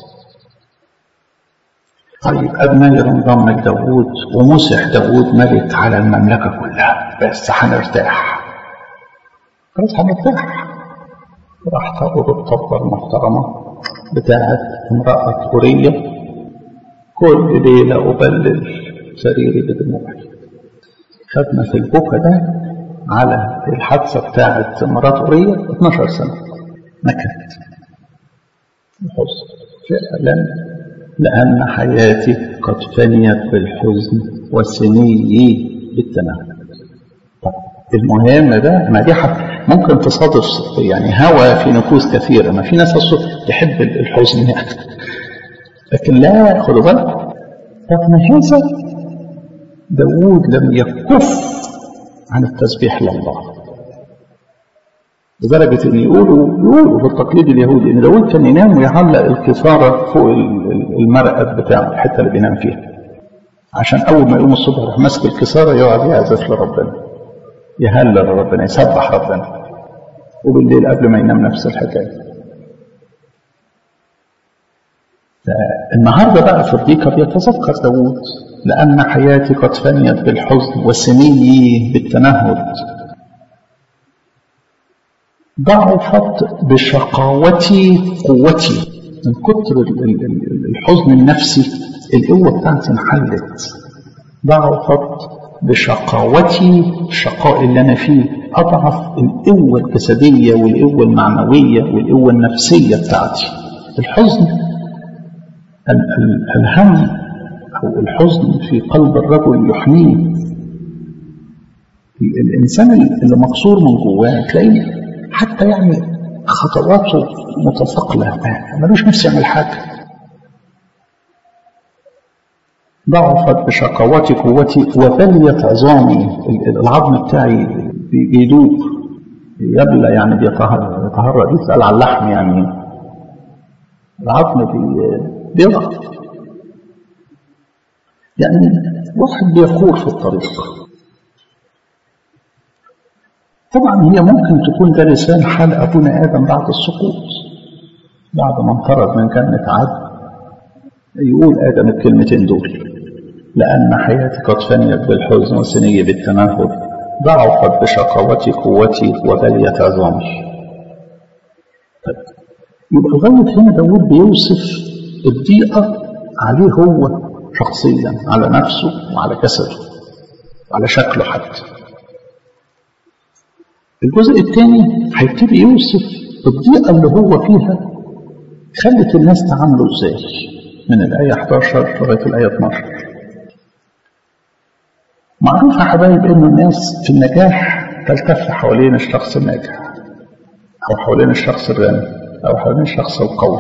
طيب أبناير انضم لداوود ومسح داوود ملك على المملكة كلها بس هنرتاح خلاص هنرتاح راح تقول الطبة المحترمة بتاعت امرأة أورية كل ليلة أبلل سريري بدموعي خدنا في البكا ده على الحادثة بتاعت مرات أورية 12 سنة نكد الحزن فعلا لأن حياتي قد فنيت بالحزن وسنيي بالتنهد طب المهم ده ما دي ممكن تصادف يعني هوى في نفوس كثيرة ما في ناس أصلا تحب الحزن يعني لكن لا خدوا بالكم طب ما هذا داوود لم يكف عن التسبيح لله لدرجة إن يقولوا يقولوا في التقليد اليهودي إن داود كان ينام ويعلق الكفارة فوق المرقد بتاعه الحتة اللي بينام فيها عشان أول ما يقوم الصبح يروح ماسك الكسارة يقعد يعزف لربنا يهلل لربنا يسبح ربنا وبالليل قبل ما ينام نفس الحكاية النهارده بقى في الضيقة بيتذكر داوود لأن حياتي قد فنيت بالحزن وسنيي بالتنهد ضعفت بشقاوتي قوتي من كتر الحزن النفسي القوة بتاعتي انحلت ضعفت بشقاوتي الشقاء اللي أنا فيه أضعف القوة الجسدية والقوة المعنوية والقوة النفسية بتاعتي الحزن الهم أو الحزن في قلب الرجل يحميه الإنسان اللي مكسور من جواه تلاقيه حتى يعني خطواته متثقلة ملوش نفس يعمل حاجة ضعفت بشقواتي قوتي وفليت عظامي العظم بتاعي بيدوب يبلى يعني بيطهر يطهر دي تسأل على اللحم يعني العظم بيضعف يعني واحد بيقول في الطريق طبعا هي ممكن تكون ده لسان حال أبونا آدم بعد السقوط بعد ما انطرد من جنة عدن يقول آدم الكلمتين دول لأن حياتي قد فنيت بالحزن وسنية بالتنهد ضعفت بشقاوتي قوتي وبليت عظامي طيب يبقى لغاية هنا داود بيوصف الضيقة عليه هو شخصيا على نفسه وعلى جسده وعلى شكله حتى الجزء الثاني هيبتدي يوصف الضيقة اللي هو فيها خلت الناس تعامله ازاي من الآية 11 لغاية الآية 12 معروف يا حبايب إن الناس في النجاح تلتف حوالين الشخص الناجح أو حوالين الشخص الغني أو حوالين الشخص القوي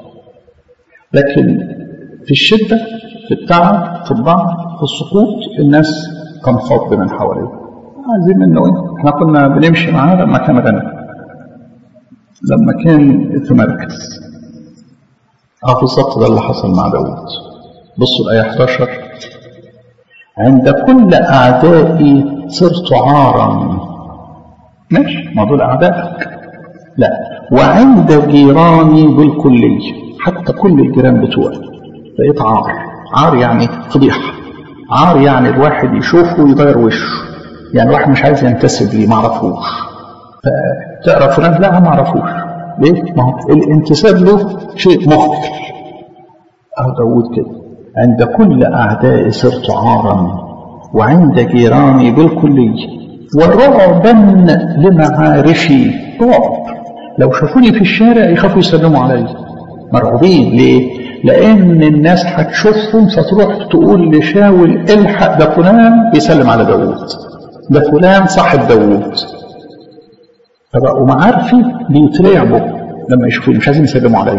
لكن في الشدة في التعب في الضعف في السقوط الناس تنفض من حواليه عايزين منه ايه احنا كنا بنمشي معاه لما كان غني لما كان في مركز اه بالظبط ده اللي حصل مع داود بصوا الآية 11 عند كل أعدائي صرت عارا ماشي ما دول أعدائك لا وعند جيراني بالكلية حتى كل الجيران بتوعي بقيت عار عار يعني فضيحة عار يعني الواحد يشوفه يغير وشه يعني الواحد مش عايز ينتسب لي ما اعرفوش فتعرف فلان لا ما اعرفوش ليه؟ ما هو الانتساب له شيء مخطر أهو داود كده عند كل أعدائي صرت عارا وعند جيراني بالكلية ورعبا لمعارفي رعب لو شافوني في الشارع يخافوا يسلموا علي مرعوبين ليه؟ لأن الناس هتشوفهم فتروح تقول لشاول الحق ده فلان بيسلم على داوود ده فلان صاحب داوود فبقوا معارفي بيترعبوا لما يشوفوني مش عايزين يسلموا علي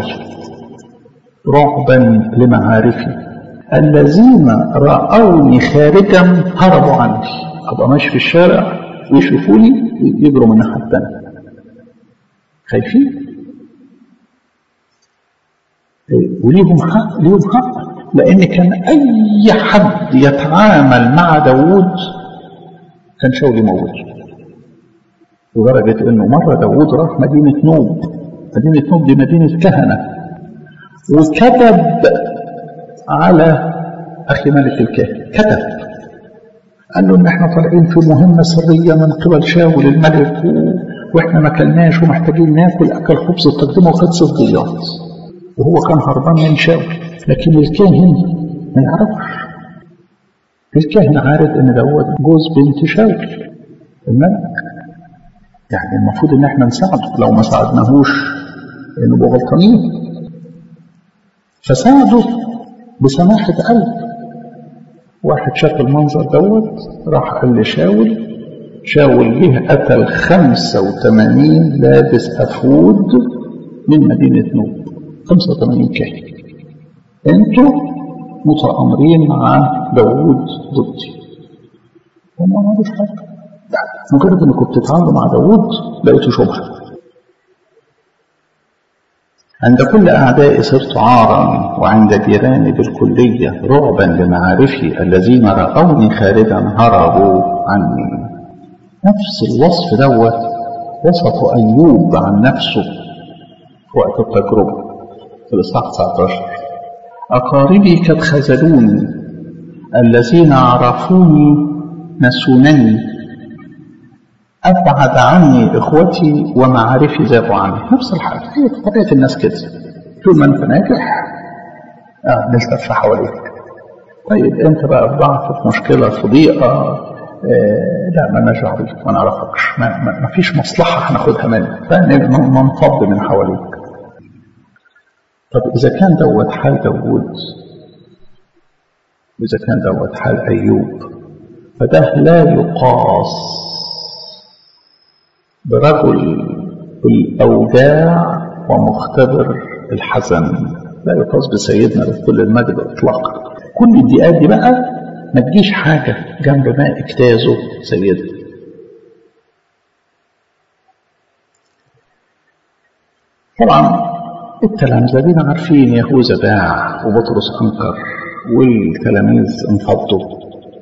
رعبا لمعارفي الذين رأوني خارجا هربوا عني أبقى ماشي في الشارع ويشوفوني يجروا من الناحية الثانية خايفين وليهم حق ليهم حق لأن كان أي حد يتعامل مع داوود كان شاول يموته لدرجة إنه مرة داوود راح مدينة نوب مدينة نوب دي مدينة كهنة وكتب على أخي ملك الكاهن كتب قال له إن إحنا طالعين في مهمة سرية من قبل شاول الملك و... وإحنا ما كلناش ومحتاجين ناكل أكل خبز وتقدمه وخد صديات وهو كان هربان من شاول لكن الكاهن ما يعرفش الكاهن عارف ان دوت جوز بنت شاول الملك يعني المفروض ان احنا نساعده لو ما ساعدناهوش نبقى غلطانين فساعده بسماحة قلب واحد شاف المنظر دوت راح قال لشاول شاول جه قتل 85 لابس أفود من مدينة نوب 85 كاهن انتوا متآمرين مع داوود ضدي هم ما عملوش حاجه مجرد انكم بتتعاملوا مع داوود لقيتوا شبهه عند كل أعدائي صرت عارا وعند جيراني بالكلية رعبا لمعارفي الذين رأوني خارجا هربوا عني نفس الوصف دوت وصف أيوب عن نفسه في وقت التجربة في الإصحاح 19 أقاربي قد خذلوني الذين عرفوني نسونني أبعد عني إخوتي ومعارفي ذابوا عني نفس الحاجة هي طبيعة الناس كده طول ما أنت ناجح آه نلتف حواليك طيب أنت بقى في ضعف في مشكلة في ضيقة آه لا ما نرجع بيك ما نعرفكش ما, ما, ما فيش مصلحة هناخدها منك فننفض من حواليك طب إذا كان دوت حال داوود وإذا كان دوت حال أيوب فده لا يقاس برجل الأوجاع ومختبر الحزن لا يقاس بسيدنا لكل المجد إطلاقا كل الدقات دي بقى ما تجيش حاجة جنب ما اجتازه سيدنا طبعا التلامذة دينا عارفين يهوذا باع وبطرس أنكر والتلاميذ انفضوا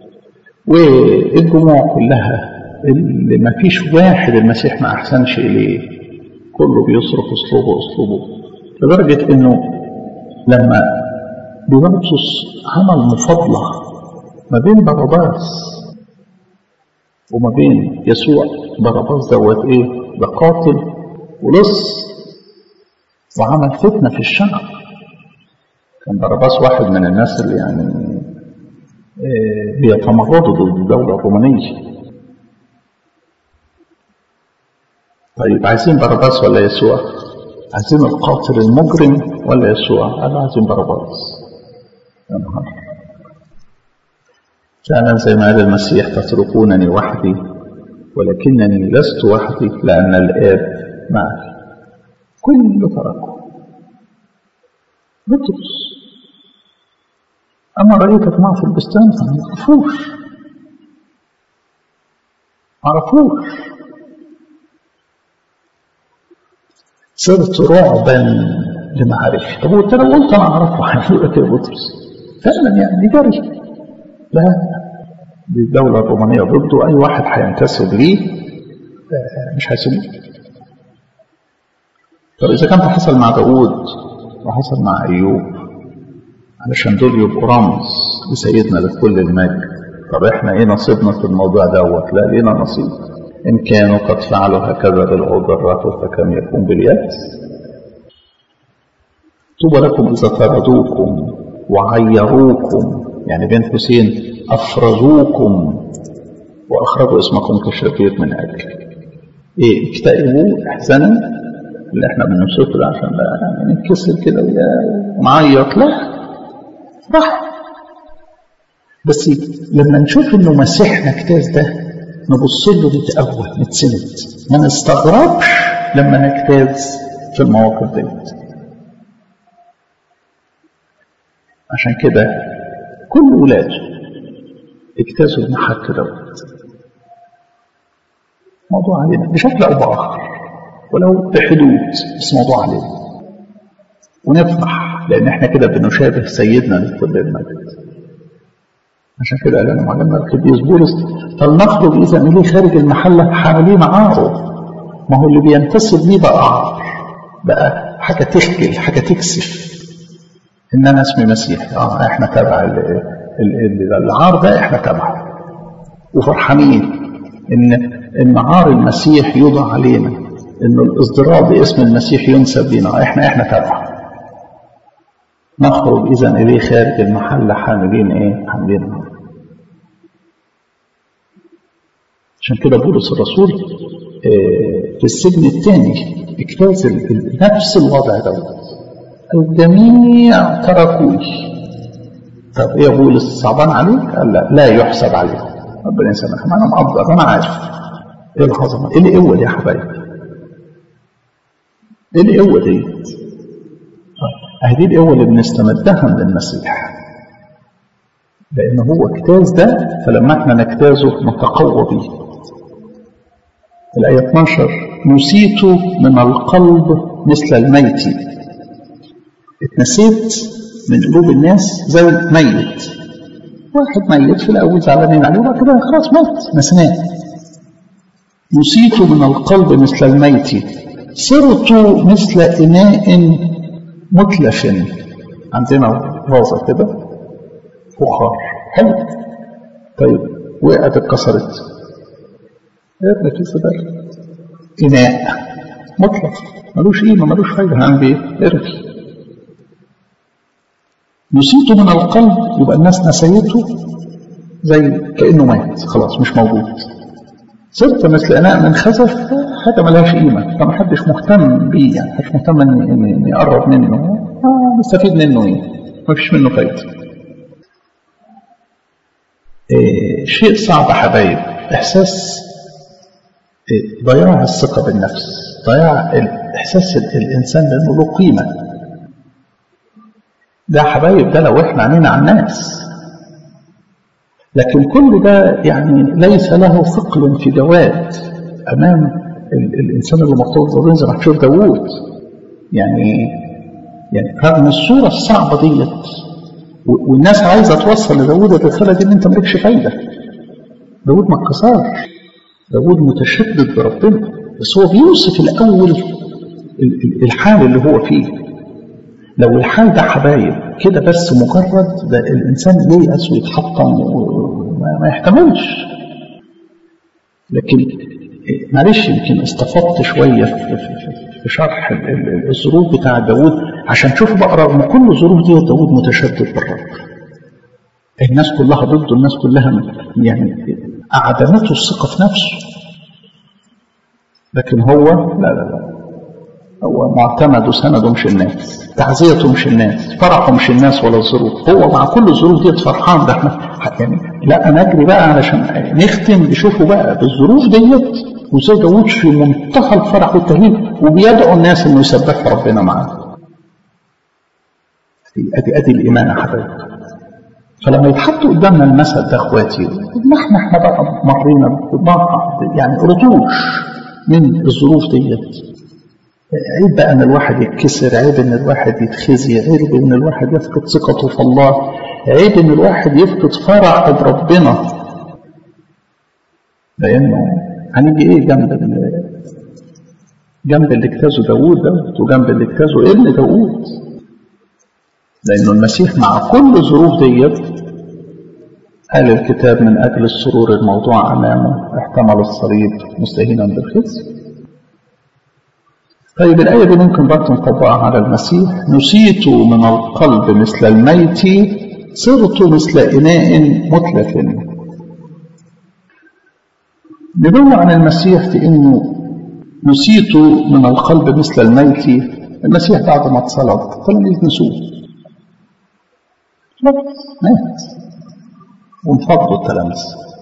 والجموع كلها اللي ما فيش واحد المسيح ما أحسنش إليه كله بيصرخ أسلوبه أسلوبه لدرجة إنه لما بيلاطس عمل مفاضلة ما بين باراباس وما بين يسوع باراباس دوت إيه ده قاتل ولص وعمل فتنة في الشعب كان باراباس واحد من الناس اللي يعني بيتمردوا ضد الدولة الرومانية طيب عايزين باراباس ولا يسوع عايزين القاتل المجرم ولا يسوع قالوا عايزين باراباس يا نهار فعلا زي ما قال المسيح تتركونني وحدي ولكنني لست وحدي لأن الآب معي كل تركه بطرس أما رأيتك معه في البستان فما عرفوش عرفوش صرت رعبا لمعارفي طب وانت لو قلت انا اعرفه هيقول لك يا بطرس فعلا يعني جري لا دي الدولة الرومانية ضده أي واحد هينتسب ليه مش هيسيبوه طب إذا كان حصل مع داوود وحصل مع أيوب علشان دول يبقوا رمز لسيدنا لكل المجد طب احنا ايه نصيبنا في الموضوع دوت لا لينا نصيب ان كانوا قد فعلوا هكذا بالعذرات فكم يكون باليأس طوبى لكم اذا طردوكم وعيروكم يعني بين قوسين افرزوكم واخرجوا اسمكم كشرير من اجل ايه اكتئبوا احزنوا اللي احنا بنوصفه ده عشان بقى يعني نتكسر كده ونعيط لا راح بس لما نشوف انه مسيحنا اجتاز ده نبص له نتأول نتسند ما نستغربش لما نجتاز في المواقف ديت عشان كده كل ولاده اجتازوا المحك دوت موضوع علينا بشكل او باخر ولو بحدود بس موضوع علينا ونفرح لان احنا كده بنشابه سيدنا لكل المجد عشان كده قال لنا معلمنا القديس بولس فلنخرج اذا اليه خارج المحله حاملين عاره ما هو اللي بينتسب ليه بقى عار بقى حاجه تخجل حاجه تكسف ان انا اسمي مسيحي اه احنا تبع العار ده احنا تبعه وفرحانين ان ان عار المسيح يوضع علينا ان الاصدراء باسم المسيح ينسب لنا احنا احنا تبعه نخرج إذا إليه خارج المحل حاملين إيه؟ حاملين نار. عشان كده بولس الرسول في السجن الثاني اجتاز نفس الوضع دوت الجميع تركوني طب ايه يا بولس صعبان عليك؟ قال لا لا يحسب عليك ربنا يسامحك انا مقدر انا عارف ايه العظمه؟ ايه القوه دي يا حبايبي؟ ايه القوه دي؟ هذه القوة اللي بنستمدها من المسيح لأن هو اجتاز ده فلما احنا نجتازه نتقوى به الآية 12 نسيت من القلب مثل الميت اتنسيت من قلوب الناس زي ميت واحد ميت في الأول زعلانين عليه وبعد كده خلاص مات نسيناه نسيت من القلب مثل الميت صرت مثل إناء متلف عندنا فازة كده فخار حلو طيب وقعت اتكسرت ارمي في الزبالة إناء مطلق ملوش قيمة ملوش فايدة هعمل بإيه؟ ارمي نسيت من القلب يبقى الناس نسيته زي كأنه مات خلاص مش موجود صرت مثل إناء من خزف حاجة ملهاش قيمة فما حدش مهتم بيه يعني مش مهتم إن إن يقرب منه آه نستفيد منه إيه؟ مفيش منه فايدة إيه شيء صعب حبايب إحساس إيه ضياع الثقة بالنفس ضياع إحساس الإنسان بأنه له قيمة ده حبايب ده لو إحنا عنينا على الناس لكن كل ده يعني ليس له ثقل في جواد أمام ال الإنسان اللي مرتبط بالرين زي ما هتشوف داوود يعني يعني رغم الصورة الصعبة ديت والناس عايزة توصل لداوود الرسالة دي إن أنت مالكش فايدة داوود ما اتكسرش داوود متشدد بربنا بس هو بيوصف الأول الحال اللي هو فيه لو الحال ده حبايب كده بس مجرد ده الإنسان ييأس ويتحطم وما يحتملش لكن معلش يمكن استفدت شوية في, في, في شرح الظروف بتاع داود عشان تشوفوا بقى رغم كل الظروف دي داود متشدد بالرب الناس كلها ضده الناس كلها يعني أعدمته الثقة في نفسه لكن هو لا لا لا هو معتمد وسنده مش الناس تعزيته مش الناس فرحه مش الناس ولا الظروف هو مع كل الظروف دي فرحان ده احنا يعني لا انا اجري بقى علشان نختم نشوفه بقى بالظروف ديت وزي داوود في منتهى الفرح والتهليل وبيدعو الناس انه يسبحوا ربنا معاه ادي ادي الايمان يا حبايبي فلما يتحط قدامنا المثل ده اخواتي ما احنا احنا بقى مرينا يعني رطوش من الظروف ديت عيب بقى ان الواحد يتكسر عيب ان الواحد يتخزي عيب ان الواحد يفقد ثقته في الله عيب ان الواحد يفقد فرحه بربنا لانه هنيجي ايه جنب جنب اللي اجتازه داوود دوت وجنب اللي اجتازه ابن داوود لانه المسيح مع كل الظروف ديت قال الكتاب من اجل السرور الموضوع امامه احتمل الصليب مستهينا بالخزي طيب الآية دي ممكن برضه نطبقها على المسيح نسيت من القلب مثل الميت صرت مثل إناء متلف نبوة عن المسيح في إنه نسيت من القلب مثل الميت المسيح بعد ما اتصلب فلم نسوه مات وانفضوا التلاميذ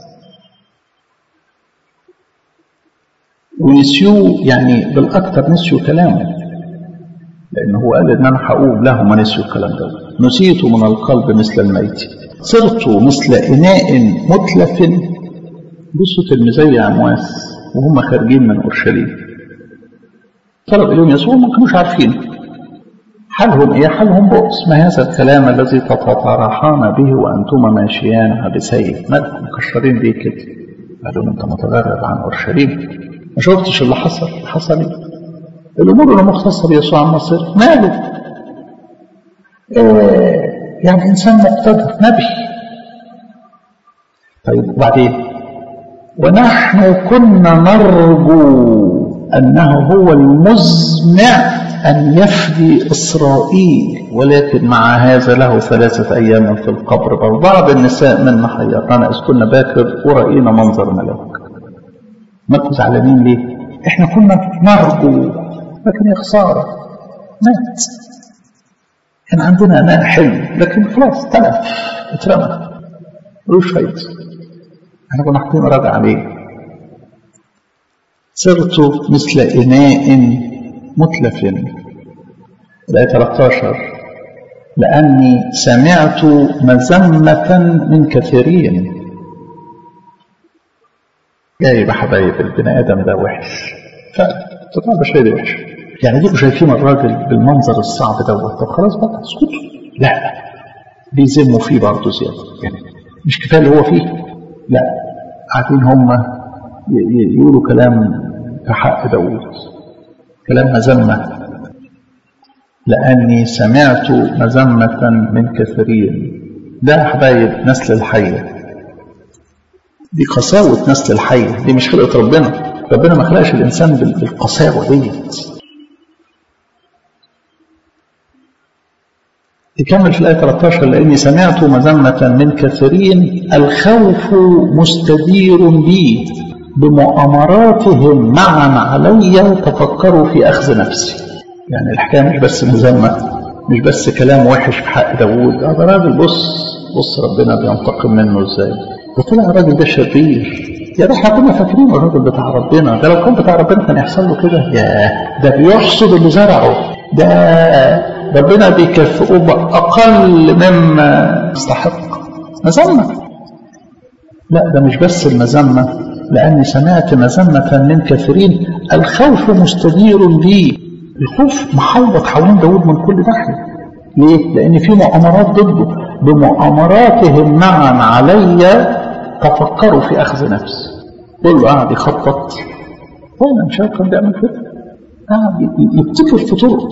ونسيوه يعني بالأكثر نسيوا كلامه لأنه هو قال إن أنا هقول لهم ما نسيوا الكلام ده نسيت من القلب مثل الميت صرت مثل إناء متلف بصوا تلميذي عمواس وهم خارجين من أورشليم طلب إليهم يسوع ما كانوش عارفين حالهم إيه حالهم بؤس ما هذا الكلام الذي تتطرحان به وأنتما ماشيان بسيف مالكم مكشرين بيه كده قالوا أنت متغرب عن أورشليم ما شفتش اللي حصل حصل ايه الامور اللي مختصه بيسوع المصير ماله إيه يعني انسان مقتدر نبي طيب وبعدين ونحن كنا نرجو انه هو المزمع ان يفدي اسرائيل ولكن مع هذا له ثلاثه ايام في القبر بل بعض النساء منا حيرنا اذ كنا باكر وراينا منظر ملاك مالكم زعلانين ليه؟ احنا كنا نرجو لكن يا خسارة مات كان عندنا أناء حلو لكن خلاص تلف اترمى ملوش فايدة احنا كنا حاطين رجع عليه صرت مثل إناء متلف الآية 13 لأني سمعت مذمة من كثيرين جايب يا حبايب البني ادم ده وحش فطبعا البشريه دي وحشه يعني دول شايفين الراجل بالمنظر الصعب دوت طب خلاص بقى اسكتوا لا بيذموا فيه برضه زياده يعني مش كفايه اللي هو فيه لا قاعدين هم يقولوا كلام في حق داوود كلام مذمه لاني سمعت مذمه من كثيرين ده يا حبايب نسل الحيه دي قساوه نسل الحيه دي مش خلقه ربنا ربنا ما خلقش الانسان بالقساوه ديت تكمل في الآية 13 لأني سمعت مذمة من كثيرين الخوف مستدير بي بمؤامراتهم معا علي تفكروا في أخذ نفسي يعني الحكاية مش بس مذمة مش بس كلام وحش في حق داوود ده راجل بص بص ربنا بينتقم منه ازاي وطلع الراجل ده شرير يا ده احنا كنا فاكرين الراجل بتاع ربنا ده لو كان بتاع ربنا كان يحصل له كده يا ده بيحصد اللي زرعه ده ربنا بيكافئه بأقل مما يستحق مذمة لا ده مش بس المذمة لأني سمعت مذمة من كثيرين الخوف مستدير بي الخوف محوط حوالين داود من كل ناحية ليه؟ لأن في مؤامرات ضده بمؤامراتهم معا علي تفكروا في أخذ نفسي كله قاعد يخطط فعلا مش كان بيعمل كده قاعد يبتكر في طرق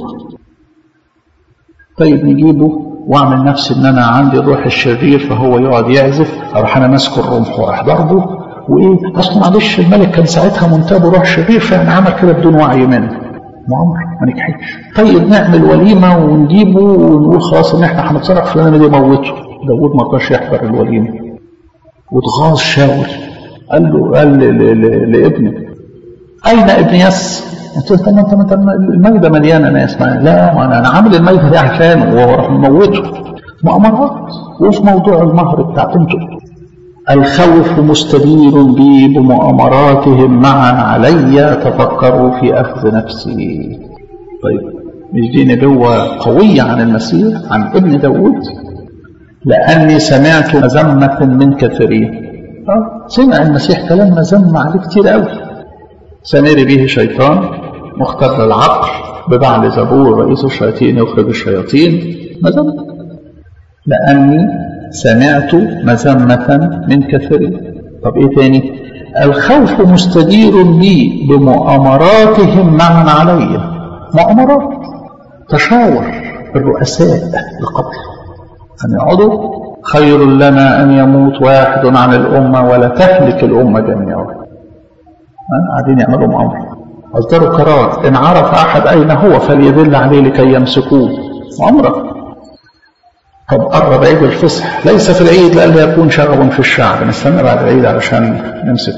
طيب نجيبه واعمل نفسي ان انا عندي الروح الشرير فهو يقعد يعزف اروح انا ماسك الرمح واروح ضربه وايه اصل معلش الملك كان ساعتها منتاب روح شرير فانا عمل كده بدون وعي منه مؤامرة ما نجحتش طيب نعمل وليمة ونجيبه ونقول خلاص ان احنا هنتصرف فلان اللي موته داود ما رضاش يحضر الوليمة واتغاظ شاول قال له قال لابنه اين ابن يس قلت له طب ما انت الميدة مليانة ناس ما لا ما انا انا عامل الميدة دي عشانه وهو راح مموته مؤامرات وفي موضوع المهر بتاع بنته الخوف مستدير بي بمؤامراتهم معا علي تفكروا في اخذ نفسي طيب مش دي نبوة قوية عن المسيح عن ابن داود لأني سمعت مذمة من كثيرين سمع المسيح كلام مذمة عليه كتير قوي سنري به شيطان مختار العقل ببعل زبور رئيس الشياطين يخرج الشياطين مذمة لأني سمعت مذمة من كثيرين طب إيه تاني الخوف مستدير بي بمؤامراتهم معا علي مؤامرات تشاور الرؤساء القتل أن يقعدوا خير لنا أن يموت واحد عن الأمة ولا تهلك الأمة جميعا قاعدين يعملوا مؤامرة أصدروا قرار إن عرف أحد أين هو فليدل عليه لكي يمسكوه مؤامرة طب قرب عيد الفصح ليس في العيد لألا يكون شغب في الشعب نستنى بعد العيد علشان نمسكه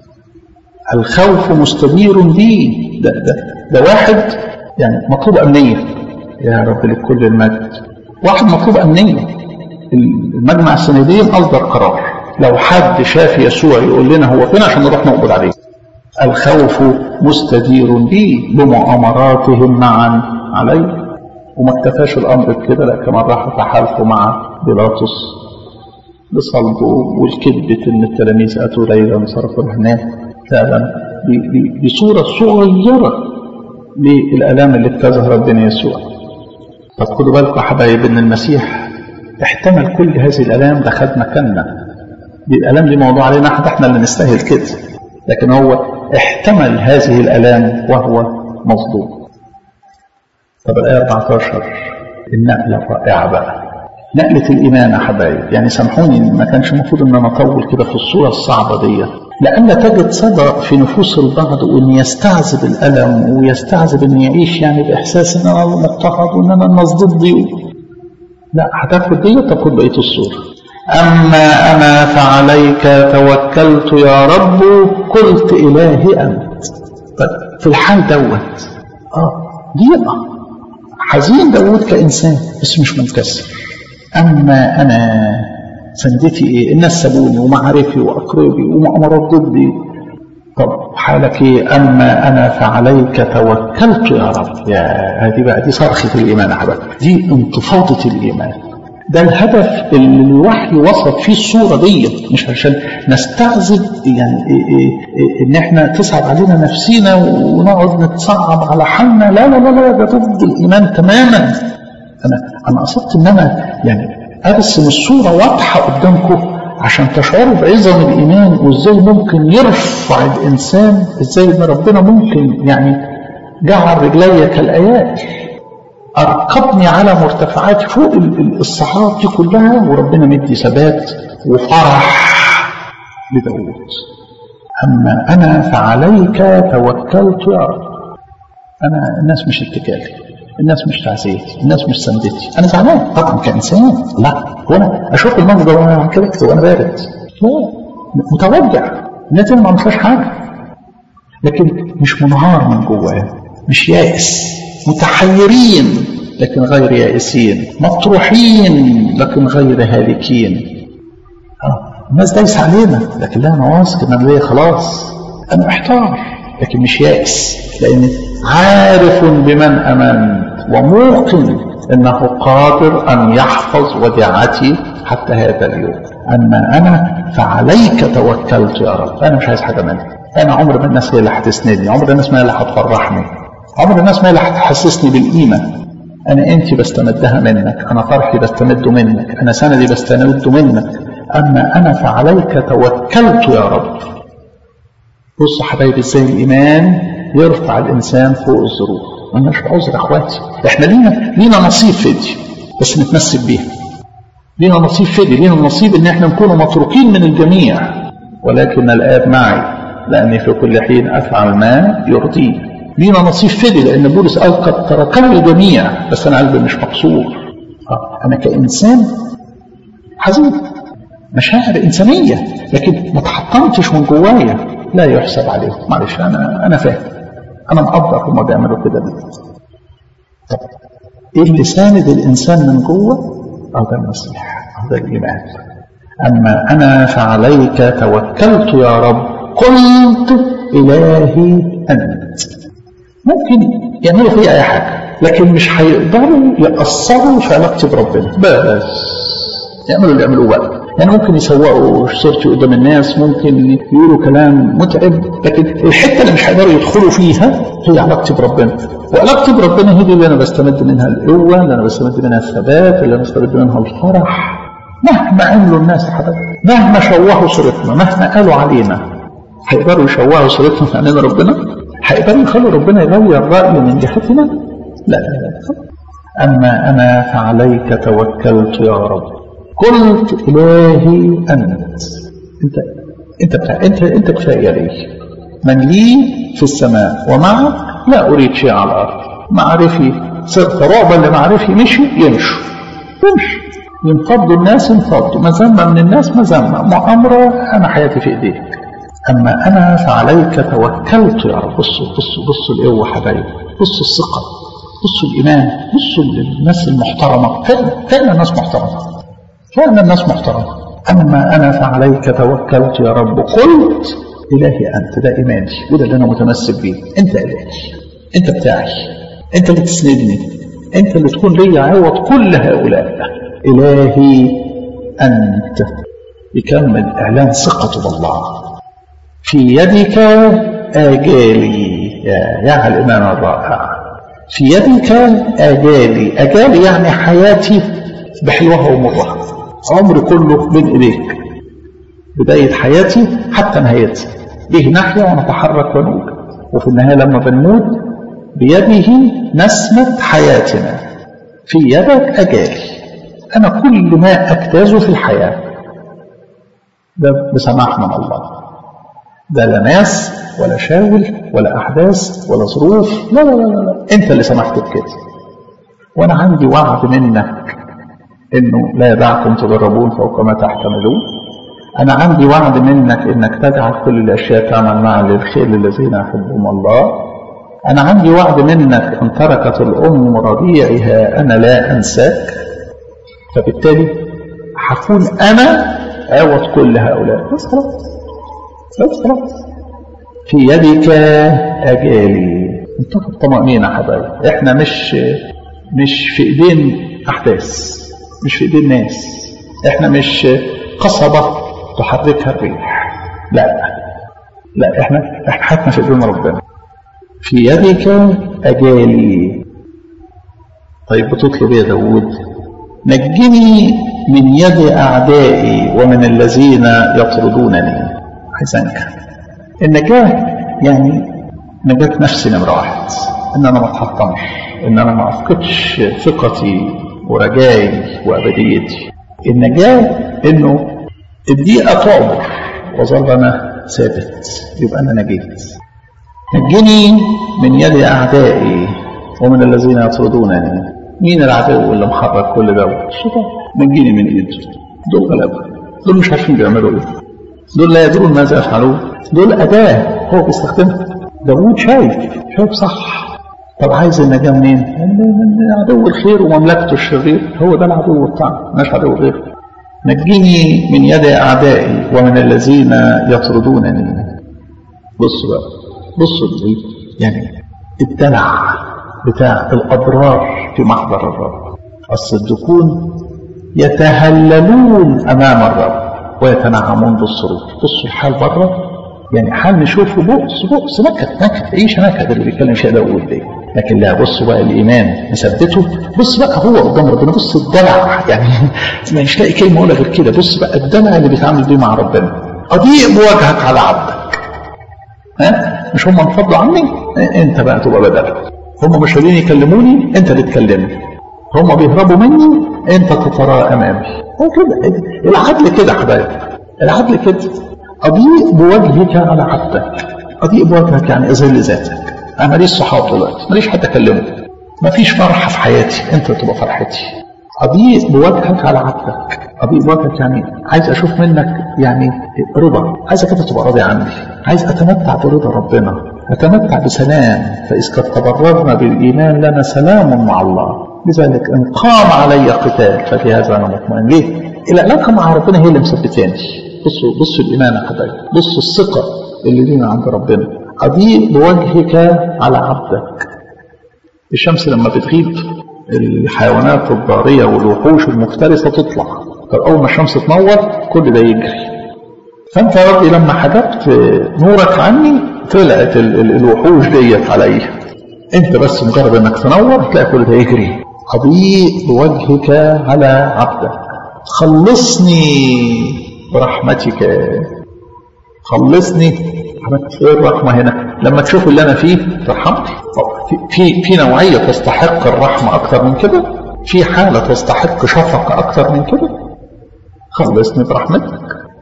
الخوف مستدير به ده, ده, ده واحد يعني مطلوب أمنية يا رب لكل المجد واحد مطلوب أمنية المجمع السندين أصدر قرار لو حد شاف يسوع يقول لنا هو فين عشان نروح نقبض عليه الخوف مستدير بي بمؤامراتهم معا علي وما اكتفاش الأمر بكده لا كمان راحوا تحالفوا مع بيلاطس بصلبه والكذبة إن التلاميذ أتوا ليلا صرفوا هناك فعلا بصورة صغيرة للآلام اللي ابتزها ربنا يسوع طب خدوا بالكم يا حبايب إن المسيح احتمل كل هذه الآلام ده خد مكاننا دي الآلام دي موضوع علينا احنا احنا اللي نستاهل كده لكن هو احتمل هذه الآلام وهو مظلوم طب الآية 14 النقلة الرائعة بقى نقلة الإيمان يا حبايب يعني سامحوني ما كانش المفروض إن أنا أطول كده في الصورة الصعبة دي لأن تجد صدى في نفوس البعض وإن يستعذب الألم ويستعذب إن يعيش يعني بإحساس إن أنا مضطهد وإن أنا الناس ضدي لا هتاخد دي تاخد بقية الصورة أما أنا فعليك توكلت يا رب قلت إلهي أنت طيب في الحال دوت آه ضيقة حزين داود كإنسان بس مش منكسر أما أنا سندتي إيه الناس سابوني ومعارفي وأقربي ومؤامرات ضدي طب حالك إيه أما أنا فعليك توكلت يا رب يا هذه بقى دي صرخة الإيمان يا حبايبي دي انتفاضة الإيمان ده الهدف اللي الوحي وصف فيه الصورة دي مش عشان نستعذب يعني إيه إيه إيه ان احنا تصعب علينا نفسينا ونقعد نتصعب على حالنا لا لا لا لا ده ضد الايمان تماما انا انا قصدت ان انا يعني ارسم الصورة واضحة قدامكم عشان تشعروا بعظم الايمان وازاي ممكن يرفع الانسان ازاي ان ربنا ممكن يعني جعل رجلي كالايات أرقبني على مرتفعات فوق الصحراء دي كلها وربنا مدي ثبات وفرح لداود أما أنا فعليك توكلت يا رب أنا الناس مش اتكالي الناس مش تعزيتي الناس مش سندتي أنا زعلان طبعا كإنسان لا هو أنا أشوف المنظر ده وأنا كده وأنا بارد لا متوجع الناس ما عملتش حاجة لكن مش منهار من جواه مش يائس متحيرين لكن غير يائسين مطروحين لكن غير هالكين الناس دايس علينا لكن لا انا واثق ان انا خلاص انا محتار لكن مش يائس لان عارف بمن امنت وموقن انه قادر ان يحفظ وديعتي حتى هذا اليوم اما انا فعليك توكلت يا رب انا مش عايز حاجه منك انا عمر ما الناس هي اللي هتسندني عمر الناس ما هي اللي هتفرحني عمر الناس ما اللي هتحسسني بالقيمة أنا أنت بستمدها منك أنا فرحي بستمده منك أنا سندي بستمده منك أما أنا فعليك توكلت يا رب بص حبايبي ازاي الإيمان يرفع الإنسان فوق الظروف مالناش عذر أخواتي إحنا لينا لينا نصيب في دي بس نتمسك بيها لينا نصيب في دي لينا نصيب إن إحنا نكون متروكين من الجميع ولكن الآب معي لأني في كل حين أفعل ما يرضيه لينا نصيب فدي لان بولس قال قد تركني الجميع بس انا قلبي مش مقصور انا كانسان حزين مشاعر انسانيه لكن ما تحطمتش من جوايا لا يحسب عليهم معلش انا انا فاهم انا مقدر هما بيعملوا كده ليه طب ايه اللي ساند الانسان من جوه اه ده المسيح اه ده الايمان اما انا فعليك توكلت يا رب قلت الهي انت ممكن يعملوا فيها اي حاجه لكن مش هيقدروا ياثروا في علاقتي بربنا بس يعملوا اللي يعملوه بقى يعني ممكن يسوقوا صورتي قدام الناس ممكن يقولوا كلام متعب لكن الحته اللي مش هيقدروا يدخلوا فيها هي علاقتي بربنا وعلاقتي بربنا هي دي اللي انا بستمد منها القوه اللي انا بستمد منها الثبات اللي انا بستمد منها الفرح مهما عملوا الناس يا حبايبي مهما شوهوا صورتنا مهما قالوا علينا هيقدروا يشوهوا صورتنا في عينين ربنا هيقدروا يخلوا ربنا يغير رأيه من جهتنا لا لا لا أما أنا فعليك توكلت يا رب قلت إلهي أنت أنت أنت بتاع أنت أنت كفاية لي من لي في السماء ومعك لا أريد شيء على الأرض معرفي صرت رعبا لمعرفي مشي يمشوا يمشي ينفضوا الناس ينفضوا مذمة من الناس مذمة مؤامرة أنا حياتي في إيديك أما أنا فعليك توكلت يا رب بصوا بصوا بصوا القوة حبايبي بصوا الثقة بصوا الإيمان بصوا للناس المحترمة فعلا فعلا الناس محترمة فعلا الناس محترمة أما أنا فعليك توكلت يا رب قلت إلهي أنت ده إيماني وده اللي أنا متمسك بيه أنت إلهي أنت بتاعي أنت اللي تسندني أنت اللي تكون لي عوض كل هؤلاء إلهي أنت يكمل إعلان ثقته بالله في يدك آجالي يا, يا الإمام الرائع في يدك آجالي آجالي يعني حياتي بحلوها ومرها عمري كله بين إيديك بداية حياتي حتى نهايتها به نحيا ونتحرك ونوجد وفي النهاية لما بنموت بيده نسمة حياتنا في يدك أجالي أنا كل ما أجتازه في الحياة ده بسماح من الله ده لا ناس ولا شاول ولا أحداث ولا ظروف لا لا لا لا أنت اللي سمحت بكده وأنا عندي وعد منك إنه لا يدعكم تجربون فوق ما تحتملون أنا عندي وعد منك إنك تجعل كل الأشياء تعمل معا للخير للذين يحبهم الله أنا عندي وعد منك إن تركت الأم رضيعها أنا لا أنساك فبالتالي هكون أنا عوض كل هؤلاء بس خلاص بس خلاص في يدك أجالي انتقل طمأنينة حبايبي احنا مش مش في ايدين احداث مش في ايدين الناس احنا مش قصبة تحركها الريح لا لا احنا احنا حياتنا في ايدين ربنا في يدك اجالي طيب بتطلب يا داود نجني من يد اعدائي ومن الذين يطردونني عايز انجح النجاة يعني نجاة نفسي نمرة واحد ان انا ما اتحطمش ان انا ما افقدش ثقتي ورجائي وابديتي النجاة انه الدقيقة تعبر وظل انا ثابت يبقى انا نجيت نجني من يد اعدائي ومن الذين يطردونني مين العدو اللي محرك كل ده الشيطان نجيني من ايده دول غلابه دول مش عارفين بيعملوا ايه دول لا يدرون ماذا يفعلون دول اداه هو بيستخدمها داوود شايف شايف صح طب عايز النجاة منين؟ من عدو الخير ومملكته الشرير هو ده العدو بتاعنا مش عدو غيره نجني من يد أعدائي ومن الذين يطردونني بصوا بقى بصوا دي يعني الدلع بتاع الأضرار في محضر الرب الصديقون يتهللون أمام الرب ويتنعمون بالسرور بصوا الحال بره يعني حال نشوفه بؤس بؤس نكد نكد عيش نكد اللي بيتكلم فيها داوود دي لكن لا بصوا بقى الايمان مثبته بص بقى هو قدام ربنا بص الدلع يعني مش لاقي كلمه اقولها غير كده بص بقى الدلع اللي بيتعامل بيه مع ربنا اضيق بوجهك على عبدك ها مش هم انفضوا عني انت بقى تبقى بدل هم مش راضيين يكلموني انت اللي تكلمني هم بيهربوا مني انت تتراءى امامي هو كده العدل كده حبايب العدل كده أضيء بوجهك على عبدك أضيء بوجهك يعني أذل ذاتك أنا ماليش صحاب دلوقتي ماليش حد أكلمه مفيش فرحة في حياتي أنت تبقى فرحتي أضيء بوجهك على عبدك أضيء بوجهك يعني عايز أشوف منك يعني رضا عايزك أنت تبقى راضي عني عايز أتمتع برضا ربنا أتمتع بسلام فإذ قد تبررنا بالإيمان لنا سلام مع الله لذلك إن قام علي قتال ففي هذا أنا مطمئن ليه؟ العلاقة مع ربنا هي اللي مثبتاني بصوا بصوا الإيمان يا حبايبي بصوا الثقة اللي لينا عند ربنا أضيء بوجهك على عبدك الشمس لما بتغيب الحيوانات الضارية والوحوش المفترسة تطلع طب أول ما الشمس تنور كل ده يجري فأنت يا ربي لما حجبت نورك عني طلعت ال ال الوحوش ديت عليا أنت بس مجرد إنك تنور تلاقي كل ده يجري أضيء بوجهك على عبدك خلصني برحمتك خلصني ايه الرحمة هنا لما تشوف اللي أنا فيه ترحمني في في نوعية تستحق الرحمة أكثر من كده في حالة تستحق شفقة أكثر من كده خلصني برحمتك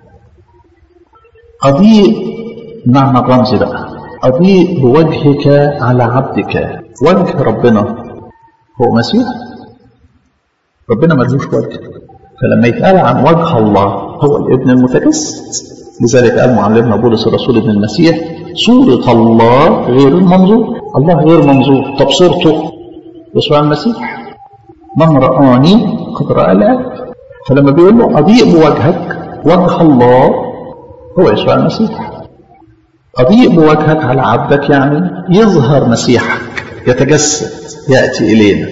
أضيء معنى الرمز بقى أضيء بوجهك على عبدك وجه ربنا هو مسيح ربنا ملهوش وجه فلما يتقال عن وجه الله هو الابن المتجسد لذلك قال معلمنا بولس الرسول ابن المسيح صورة الله غير المنظور الله غير منظور طب صورته يسوع المسيح من رآني قد رأى الآب فلما بيقول له أضيء بوجهك وجه الله هو يسوع المسيح أضيء بوجهك على عبدك يعني يظهر مسيحك يتجسد يأتي إلينا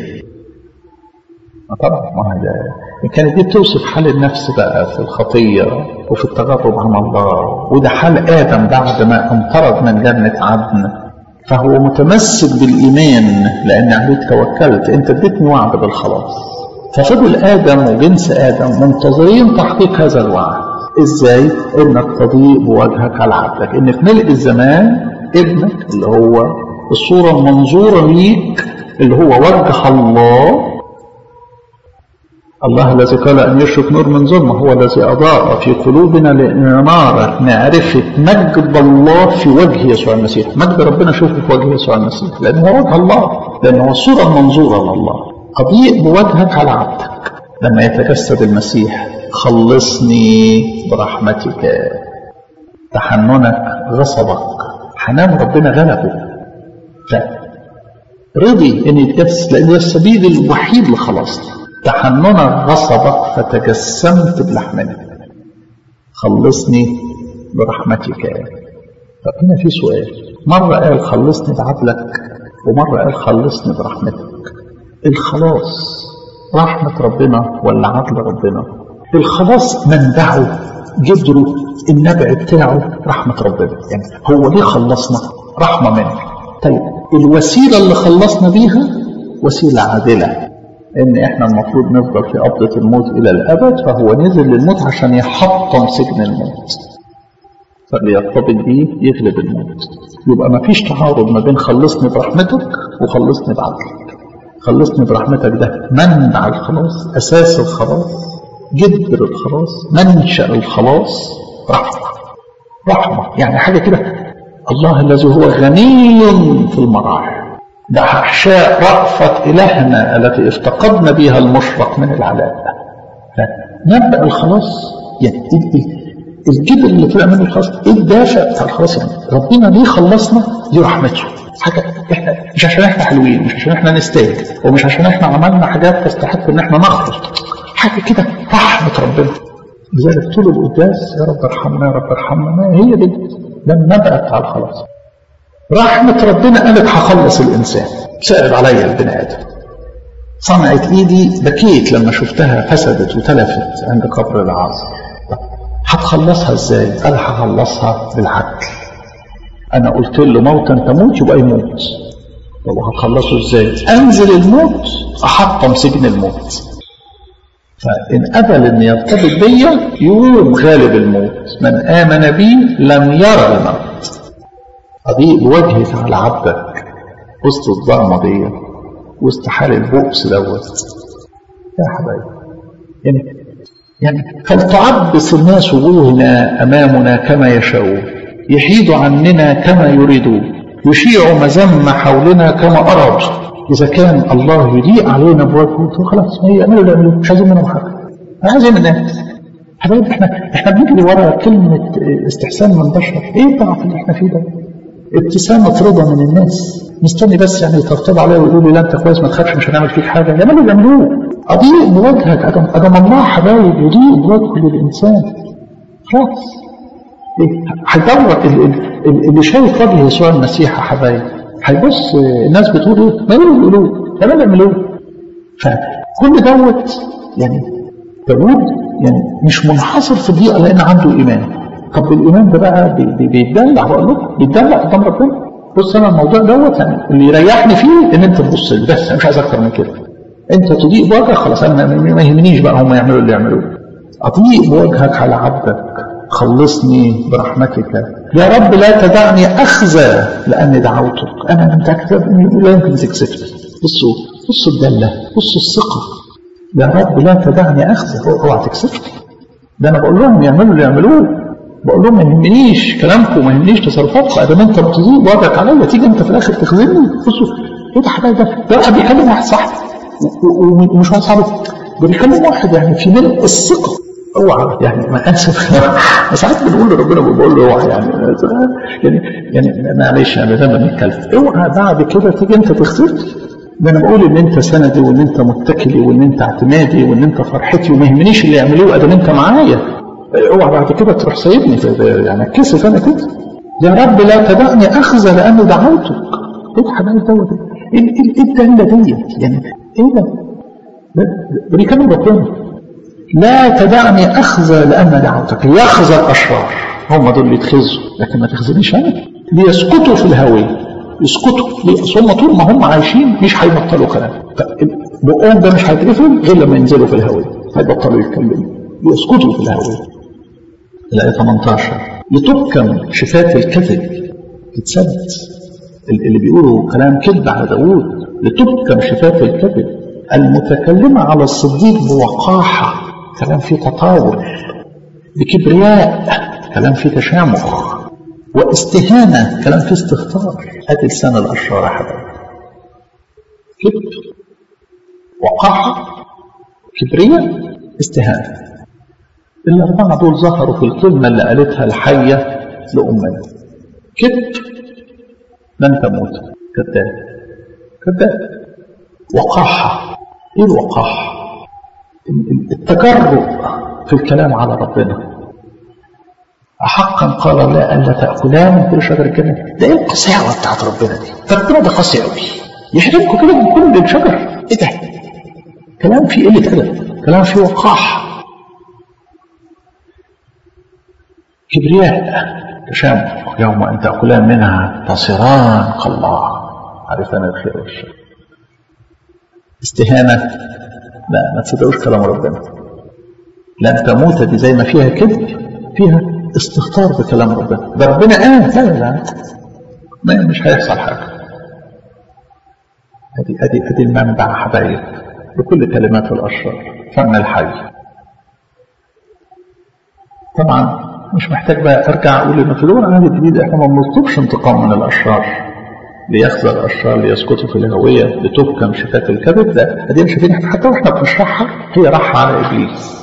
طبعا ما هذا كانت دي بتوصف حال النفس بقى في الخطية وفي التغرب عن الله وده حال آدم بعد ما انطرد من جنة عدن فهو متمسك بالإيمان لأن عليك توكلت أنت اديتني وعد بالخلاص ففضل آدم وجنس آدم منتظرين تحقيق هذا الوعد إزاي؟ إنك تضيء بوجهك على عبدك إن في ملء الزمان ابنك اللي هو الصورة المنظورة ليك اللي هو وجه الله الله الذي قال أن يشرق نور من ظلمة هو الذي أضاء في قلوبنا لنرى معرفة مجد الله في وجه يسوع المسيح مجد ربنا شوفه في وجه يسوع المسيح لأنه هو وجه الله لأنه هو الصورة المنظورة لله أضيء بوجهك على عبدك لما يتجسد المسيح خلصني برحمتك تحننك غصبك حنان ربنا غلبه رضي ان يتجسد لان ده السبيل الوحيد لخلاصنا تحننا غصبك فتجسمت بلحمنا خلصني برحمتك طب هنا في سؤال مرة قال خلصني بعدلك ومرة قال خلصني برحمتك الخلاص رحمة ربنا ولا عدل ربنا الخلاص منبعه جدره النبع بتاعه رحمة ربنا يعني هو ليه خلصنا رحمة منه طيب الوسيلة اللي خلصنا بيها وسيلة عادلة ان احنا المفروض نفضل في قبضة الموت الى الابد فهو نزل للموت عشان يحطم سجن الموت فاللي يرتبط بيه يغلب الموت يبقى ما فيش تعارض ما بين خلصني برحمتك وخلصني بعدلك خلصني برحمتك ده منبع الخلاص اساس الخلاص جذر الخلاص منشأ الخلاص رحمة رحمة يعني حاجة كده الله الذي هو غني في المراحل ده أحشاء رأفة إلهنا التي افتقدنا بها المشرق من العلاء فنبدأ الخلاص يعني الجبل اللي طلع منه الخلاص ايه الدافع بتاع الخلاص يعني ربنا ليه خلصنا دي رحمته حاجة احنا مش عشان احنا حلوين مش عشان احنا نستاهل ومش عشان احنا عملنا حاجات تستحق ان احنا نخلص حاجة كده رحمة ربنا لذلك طول القداس يا رب ارحمنا يا رب ارحمنا ما هي دي ده النبأ بتاع الخلاص رحمة ربنا قالت هخلص الإنسان سأل عليا البني آدم صنعت إيدي بكيت لما شفتها فسدت وتلفت عند قبر العازر هتخلصها إزاي؟ قال هخلصها بالعدل أنا قلت له موتا تموت يبقى يموت طب هتخلصه إزاي؟ أنزل الموت أحطم سجن الموت فإن قبل أن يرتبط بيا يوم غالب الموت من آمن بي لم يرى الموت أضيء بوجهك على عبدك وسط الظلمة دي وسط حال البؤس دوت يا حبايبي يعني يعني فلتعبس الناس وجوهنا أمامنا كما يشاءون يحيد عننا كما يريدون يشيع مذم حولنا كما أراد إذا كان الله يضيء علينا بوجهه خلاص ما يعملوا اللي يعملوه مش عايزين منهم حاجة عايزين من الناس حبايبي احنا احنا بنجري ورا كلمة استحسان من بشر ايه الضعف اللي احنا فيه ده؟ ابتسامة رضا من الناس مستني بس يعني يطبطب عليا ويقولوا لي لا انت كويس ما تخافش مش هنعمل فيك حاجة يعملوا اللي يعملوه أضيء بوجهك أدم أدم الله حبايب يضيء بوجه للإنسان خلاص هيدور اللي شايف وجه يسوع المسيح يا حبايب هيبص الناس بتقول ايه؟ ما يقولوا يقولوه ما يعملوه فكل دوت يعني داوود يعني مش منحصر في الضيقه لان عنده ايمان طب الايمان ده بقى بيتدلع بقول لكم بيتدلع قدام ربنا بص انا الموضوع دوت يعني اللي يريحني فيه ان انت تبص لي بس انا مش عايز اكتر من كده انت تضيء بوجهك خلاص انا ما يهمنيش بقى هم يعملوا اللي يعملوه اضيء بوجهك على عبدك خلصني برحمتك يا رب لا تدعني اخزى لاني دعوتك انا لم تكتب لا يمكن تكسبني بصوا بصوا الدله بصوا الثقه يا رب لا تدعني اخزى اوعى تكسبني ده انا بقول لهم يعملوا اللي يعملوه بقول لهم ما يهمنيش كلامكم ما يهمنيش تصرفاتكم ادام انت بتضيء بوجهك عليا تيجي انت في الاخر تخزني بصوا ايه ده حبايبي ده ده واحد بيكلم واحد صاحبي ومش واحد صاحبي ده بيكلم واحد يعني في ملء الثقه اوعى يعني ما اسف ساعات بنقول لربنا بقول له اوعى يعني يعني يعني معلش يعني زي ما بنتكلم اوعى بعد كده تيجي انت تخسرني ده انا بقول ان انت سندي وان انت متكلي وان انت اعتمادي وان انت فرحتي وما يهمنيش اللي يعملوه ادام انت معايا اوعى بعد كده تروح سايبني يعني اتكسف انا كده يا رب لا تدعني اخزى لاني دعوتك ايه الحبايب دوت ايه ايه الداله ديت يعني ايه ده؟ ده بيكلم ربنا لا تدعني اخزى لان دعوتك يخزى الاشرار هم دول اللي يتخزوا لكن ما تخزنيش انا ليسكتوا في الهوية يسكتوا ليه؟ هم طول ما هم عايشين مش هيبطلوا كلام بقهم ده مش هيتقفل غير لما ينزلوا في الهوية هيبطلوا يتكلموا يسكتوا في الهوية الآية 18 لتبكم شفاة الكذب تتثبت اللي بيقولوا كلام كذب على داوود لتبكم شفاة الكذب المتكلمة على الصديق بوقاحة كلام فيه تطاول بكبرياء كلام فيه تشامخ واستهانة كلام فيه استهتار هذه لسان الأشرار يا حبايبي كذب وقاحة كبرياء استهانة الأربعة دول ظهروا في الكلمة اللي قالتها الحية لأمنا كذب لن تموت كذاب كذاب وقاحة ايه الوقاحة التجرؤ في الكلام على ربنا أحقا قال الله ألا تأكلان من كل شجر الجنة ده إيه القساوة بتاعت ربنا دي فربنا ده قاسي قوي يحرمكم كده من كل الشجر إيه ده كلام فيه قلة أدب كلام فيه وقاحة كبرياء تشامخ يوم أن تأكلان منها تصيران كالله عرفان الخير والشر استهانة لا ما تصدقوش كلام ربنا لن تموت دي زي ما فيها كذب فيها استهتار بكلام ربنا ده ربنا قال لا لا لا ما مش هيحصل حاجة ادي ادي ادي المنبع حبايب بكل كلمات الاشرار فم الحي طبعا مش محتاج بقى ارجع اقول ان في دول العهد الجديد احنا ما بنطلبش انتقام من الاشرار ليخزى الاشرار ليسقطوا في الهويه لتبكم شفاه الكذب ده ادي شايفين احنا حتى واحنا بنشرحها هي راحه على ابليس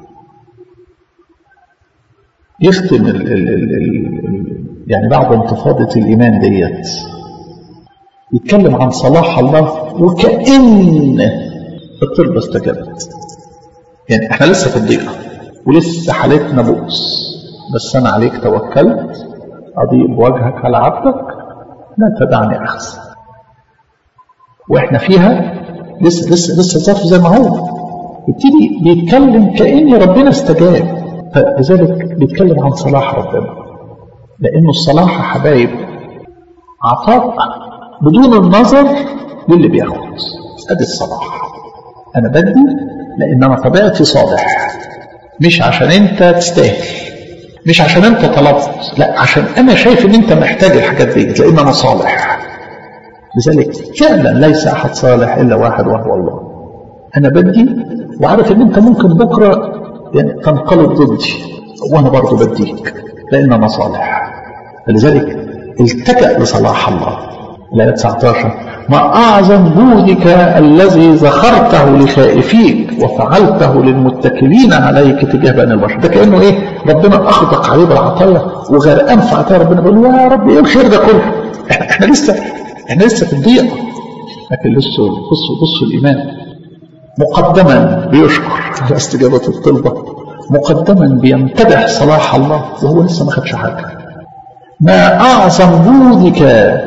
يختم ال ال ال ال يعني بعد انتفاضه الايمان ديت يتكلم عن صلاح الله وكأن الطلبة استجابت يعني احنا لسه في الضيقة ولسه حالتنا بؤس بس انا عليك توكلت اضيء بوجهك على عبدك لا تدعني اخزى واحنا فيها لسه لسه لسه الظرف زي ما هو يبتدي بيتكلم كأن ربنا استجاب فلذلك بيتكلم عن صلاح ربنا لأنه الصلاح يا حبايب عطاء بدون النظر للي بياخد ادي الصلاح انا بدي لان انا طبيعتي صالح مش عشان انت تستاهل مش عشان انت طلبت لا عشان انا شايف ان انت محتاج الحاجات دي لان انا صالح لذلك فعلا ليس احد صالح الا واحد وهو الله انا بدي وعارف ان انت ممكن بكره يعني تنقلب ضدي وانا برضه بديك لان انا صالح فلذلك التجأ لصلاح الله الآية 19 ما أعظم جودك الذي زخرته لخائفيك وفعلته للمتكلين عليك تجاه بني البشر ده كأنه إيه ربنا أخضق عليه بالعطايا وغرقان في عطايا ربنا بيقول يا رب إيه الخير ده كله إحنا, إحنا لسه إحنا لسه في الضيقة لكن لسه بصوا بصوا الإيمان مقدما بيشكر على استجابة الطلبة مقدما بيمتدح صلاح الله وهو لسه ما خدش حاجة ما أعظم جودك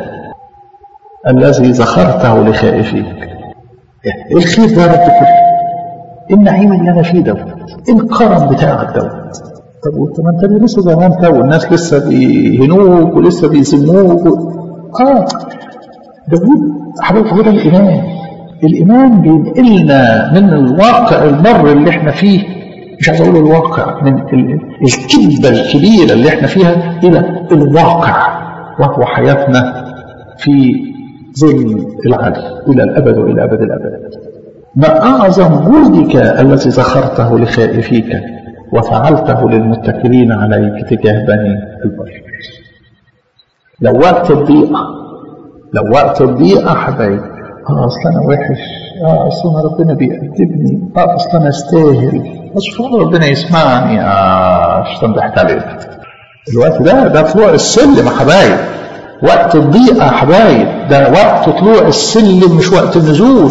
الذي زخرته لخائفيك ايه الخير ده يا رب كله ايه النعيم اللي انا فيه دوت ايه الكرم بتاعك دوت طب وانت ما انت لسه زي ما انت والناس لسه بيهنوك ولسه بيسموك و... اه داوود حبيبي حبيبي الايمان الايمان بينقلنا من الواقع المر اللي احنا فيه مش عايز اقول الواقع من الكذبه الكبيره اللي احنا فيها الى الواقع وهو حياتنا في ظل العدل إلى الأبد وإلى أبد الأبد ما أعظم جودك الذي زخرته لخائفيك وفعلته للمتكلين عليك تجاه بني البشر لو وقت الضيقة لو وقت الضيقة حبايب اه اصل انا وحش اه اصل انا ربنا بيأدبني اه اصل انا استاهل اصل ربنا يسمعني اه عشان ضحك عليك الوقت ده ده طلوع السلم يا حبايب وقت الضيقة يا حبايب ده وقت طلوع السلم مش وقت النزول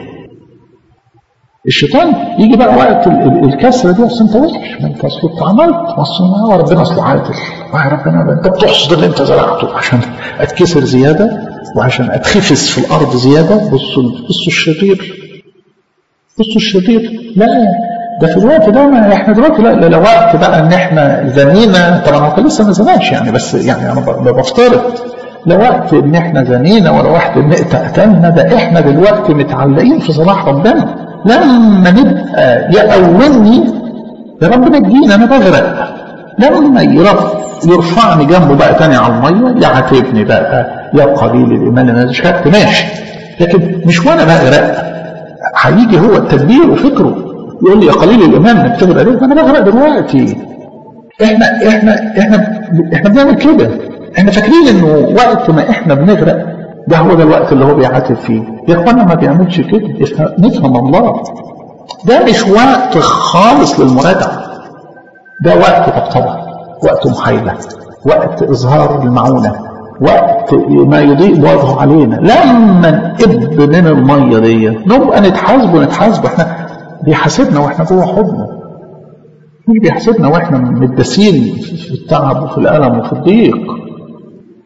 الشيطان يجي بقى وقت الكسرة دي اصل انت وحش ما انت اصل انت عملت اصل ما ربنا اصل عادل يا ربنا انت بتحصد اللي انت زرعته عشان اتكسر زيادة وعشان اتخفس في الارض زيادة بصوا بصوا الشرير بصوا الشرير لا ده في الوقت ده ما احنا دلوقتي لا لا وقت بقى ان احنا زنينا طبعا هو لسه ما زناش يعني بس يعني انا بفترض لا وقت ان احنا زنينا ولا وقت ان قتلنا ده احنا دلوقتي متعلقين في صلاح ربنا لما نبقى يقومني يا رب نجينا انا بغرق لما يرف يرفعني جنبه بقى تاني على الميه يعاتبني بقى يا قليل الايمان انا شكت ماشي لكن مش وانا بغرق هيجي هو التدبير وفكره يقول لي يا قليل الايمان انك تغرق ليه انا بغرق دلوقتي احنا احنا احنا احنا بنعمل كده احنا فاكرين انه وقت ما احنا بنغرق ده هو ده الوقت اللي هو بيعاتب فيه يا اخوانا ما بيعملش كده نفهم الله ده مش وقت خالص للمراجعه ده وقت طبطبه وقت محايله وقت اظهار المعونه وقت ما يضيء وجهه علينا لما نقب من الميه دي نبقى نتحاسبه نتحاسبه احنا بيحاسبنا واحنا جوه حضنه مش بيحاسبنا واحنا متداسين في التعب وفي الالم وفي الضيق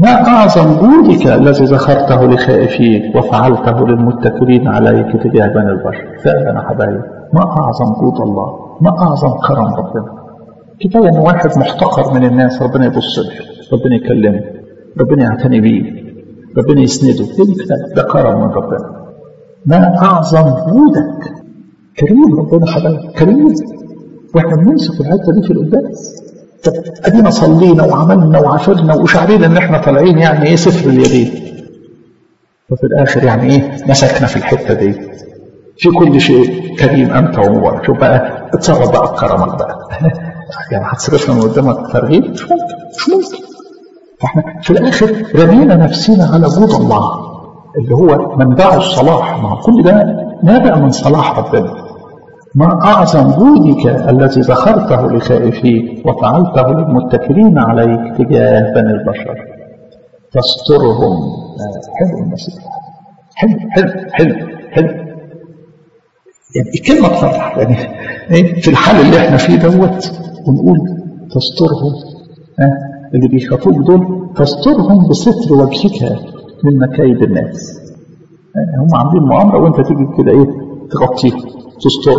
ما أعظم جودك الذي ذكرته لخائفيك وفعلته للمتكلين عليك تجاه بني البشر فعلا يا حبايبي ما أعظم جود الله ما أعظم كرم ربنا كفاية إن واحد محتقر من الناس ربنا يبص له ربنا يكلمه ربنا يعتني بيه ربنا يسنده ايه كفاية ده كرم من ربنا ما أعظم جودك كريم ربنا حبايبي كريم واحنا بنمسك الحته دي في القداس طب ادينا صلينا وعملنا وعاشرنا وشعرينا ان احنا طالعين يعني ايه سفر اليدين وفي الاخر يعني ايه مسكنا في الحته دي في كل شيء كريم انت وهو شوف بقى اتصرف بقى بكرمك بقى يعني هتصرفنا من قدامك ترغيب مش ممكن مش ممكن فاحنا في الاخر رمينا نفسنا على جود الله اللي هو منبع الصلاح ما هو كل ده نابع من صلاح ربنا ما أعظم جودك الذي ذخرته لخائفيك وفعلته للمتكلين عليك تجاه بني البشر تسترهم حلو المسيح حلو حلو حلو حلو يعني الكلمة تفرح يعني في الحال اللي احنا فيه دوت ونقول تسترهم اللي بيخافوك دول تسترهم بستر وجهك من مكايد الناس هم عاملين مؤامرة وانت تيجي كده ايه تغطيهم تستر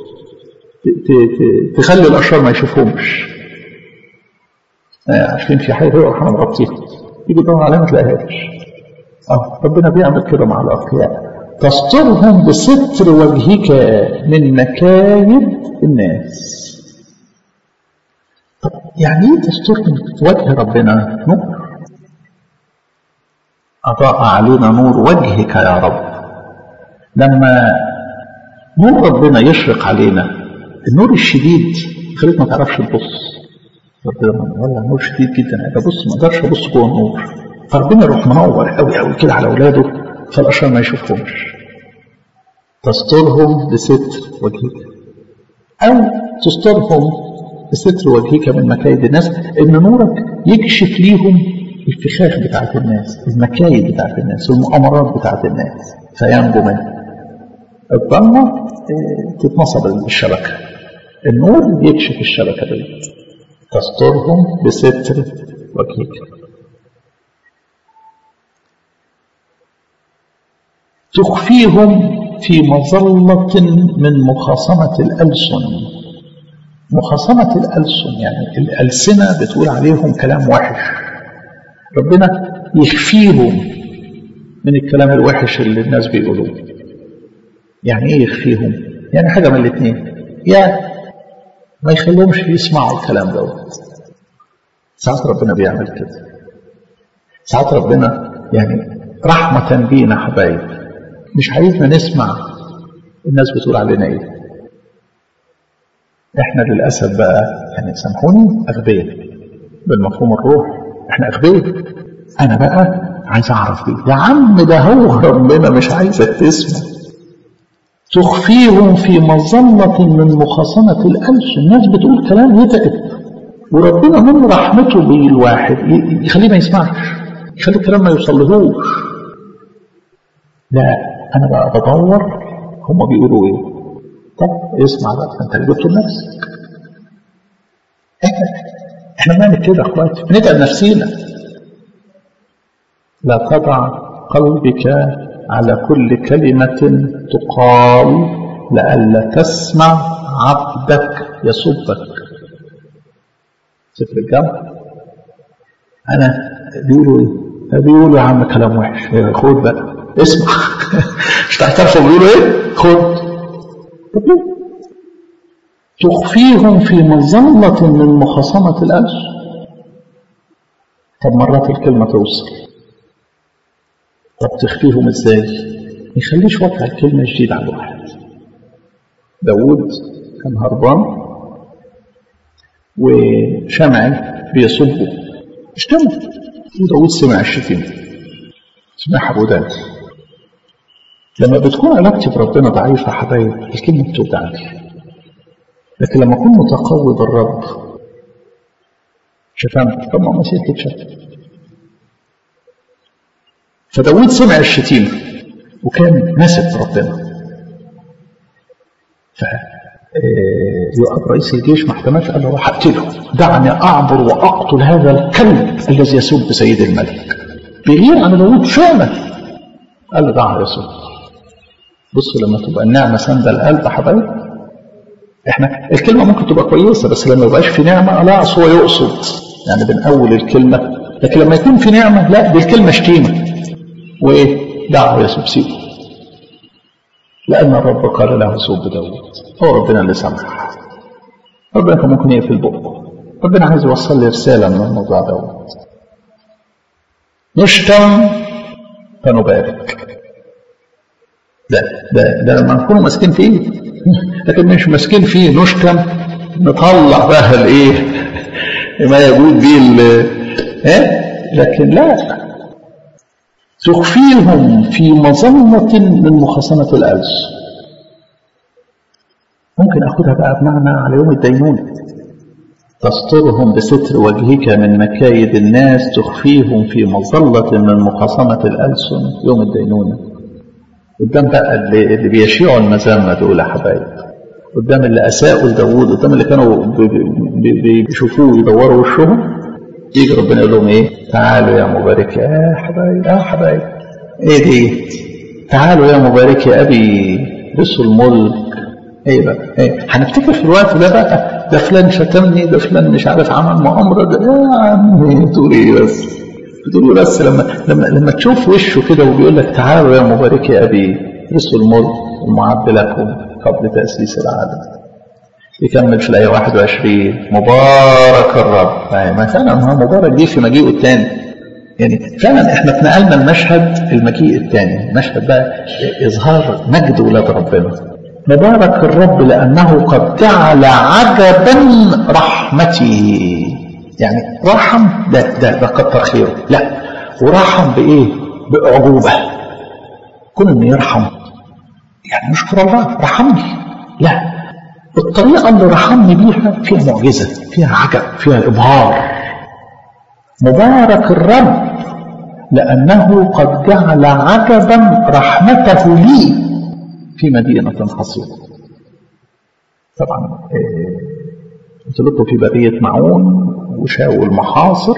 تخلي الأشرار ما يشوفهمش عارفين في حاجة يروح هنغطيها يجي يدور عليها ما تلاقيهاش اه ربنا بيعمل كده مع الأقياء تسترهم بستر وجهك من مكايد الناس طب يعني ايه تسترهم وجه ربنا نور أضاء علينا نور وجهك يا رب لما نور ربنا يشرق علينا النور الشديد يخليك ما تعرفش تبص والله نور شديد جدا انا ببص ما اقدرش ابص جوه النور فربنا يروح منور قوي قوي كده على اولاده فالاشرار ما يشوفهمش تسترهم بستر وجهك او تسترهم بستر وجهك من مكايد الناس ان نورك يكشف ليهم الفخاخ بتاعت الناس المكايد بتاعت الناس المؤامرات بتاعت الناس فينجو منها الضلمه تتنصب الشبكه النور يكشف الشبكه دي تسترهم بستر وجهك تخفيهم في مظلة من مخاصمة الألسن مخاصمة الألسن يعني الألسنة بتقول عليهم كلام وحش ربنا يخفيهم من الكلام الوحش اللي الناس بيقولوه يعني ايه يخفيهم يعني حاجة من الاثنين يا ما يخليهمش يسمعوا الكلام دوت ساعات ربنا بيعمل كده ساعات ربنا يعني رحمة بينا حبايب مش عايزنا نسمع الناس بتقول علينا ايه احنا للأسف بقى يعني سامحوني أغبياء بالمفهوم الروح احنا أغبياء أنا بقى عايز أعرف ايه يا عم ده هو ربنا مش عايزك تسمع تخفيهم في مظلة من مخاصمة الألسن الناس بتقول كلام يتعب وربنا من رحمته بالواحد يخليه ما يسمعش يخلي الكلام ما يوصلهوش لا أنا بقى بدور هما بيقولوا إيه طب اسمع بقى أنت اللي جبته لنفسك إحنا إحنا بنعمل كده يا إخواتي بنتعب نفسينا لا تضع قلبك على كل كلمة تقال لئلا تسمع عبدك يسبك سفر الجامع أنا بيقولوا إيه؟ بيقولوا يا عم كلام وحش خد بقى اسمع مش تعترفوا بيقولوا إيه؟ خد طب ليه؟ تخفيهم في مظلة من مخاصمة الألسن طب مرات الكلمة توصل طب تخفيهم ازاي يخليش وقع الكلمة جديد على الواحد داود كان هربان وشمعي بيصبه اشتمه وداود سمع الشتيمة سمعها بودان لما بتكون علاقتي بربنا ضعيفة حبايب الكلمة بتوجعني لكن لما أكون متقوي بالرب شتمت طب ما مسيح تتشتم فداود سمع الشتيمة وكان ماسك ربنا آه، يقف رئيس الجيش ما احتملش قال له روح اقتله دعني اعبر واقتل هذا الكلب الذي يسب سيد الملك بيغير على داوود فعلا قال له دعه يسب بصوا لما تبقى النعمه سند القلب يا حبايبي احنا الكلمه ممكن تبقى كويسه بس لما يبقاش في نعمه لا أصل هو يقصد يعني بنأول الكلمه لكن لما يكون في نعمه لا دي الكلمه شتيمه وايه دعه يسب سيبه لأن الرب قال له سب داود هو ربنا اللي سمح ربنا كان ممكن يقفل بقه ربنا عايز يوصل لي رسالة من الموضوع دوت نشتم فنبارك ده ده ده لما نكون ماسكين فيه لكن مش ماسكين فيه نشتم نطلع بقى الايه ما يجود بيه ال- ها لكن لا تخفيهم في مظلة من مخاصمة الألس ممكن أخذها بقى بمعنى على يوم الدينونة تسترهم بستر وجهك من مكايد الناس تخفيهم في مظلة من مخاصمة الألسن يوم الدينونة قدام بقى اللي, اللي بيشيعوا المذمة دول يا حبايب قدام اللي أساءوا لداوود قدام اللي كانوا بي- بي- بي- بيشوفوه يدوروا وشهم يجي ربنا يقول لهم ايه تعالوا يا مبارك يا حبايب يا حبايب ايه دي تعالوا يا مبارك يا ابي رسوا الملك ايه بقى ايه هنفتكر في الوقت ده بقى ده فلان شتمني ده فلان مش عارف عمل مؤامره ده يا عمي تقول ايه بس بتقول إيه بس لما لما لما تشوف وشه كده وبيقول لك تعالوا يا مبارك يا ابي رسوا الملك المعد لكم قبل تاسيس العالم يكمل في الآية 21 مبارك الرب يعني ما فعلا هو مبارك دي في مجيئه الثاني يعني فعلا احنا اتنقلنا المشهد المجيء الثاني مشهد بقى إظهار مجد ولاد ربنا مبارك الرب لأنه قد جعل عجبا رحمته يعني رحم ده ده ده كتر خيره لا ورحم بإيه؟ بأعجوبة كون إنه يرحم يعني نشكر الله رحمني لا الطريقة اللي رحمني بيها فيها معجزة فيها عجب فيها إبهار مبارك الرب لأنه قد جعل عجبا رحمته لي في مدينة حصينة طبعا آه، قلت لكم في برية معون وشاول محاصر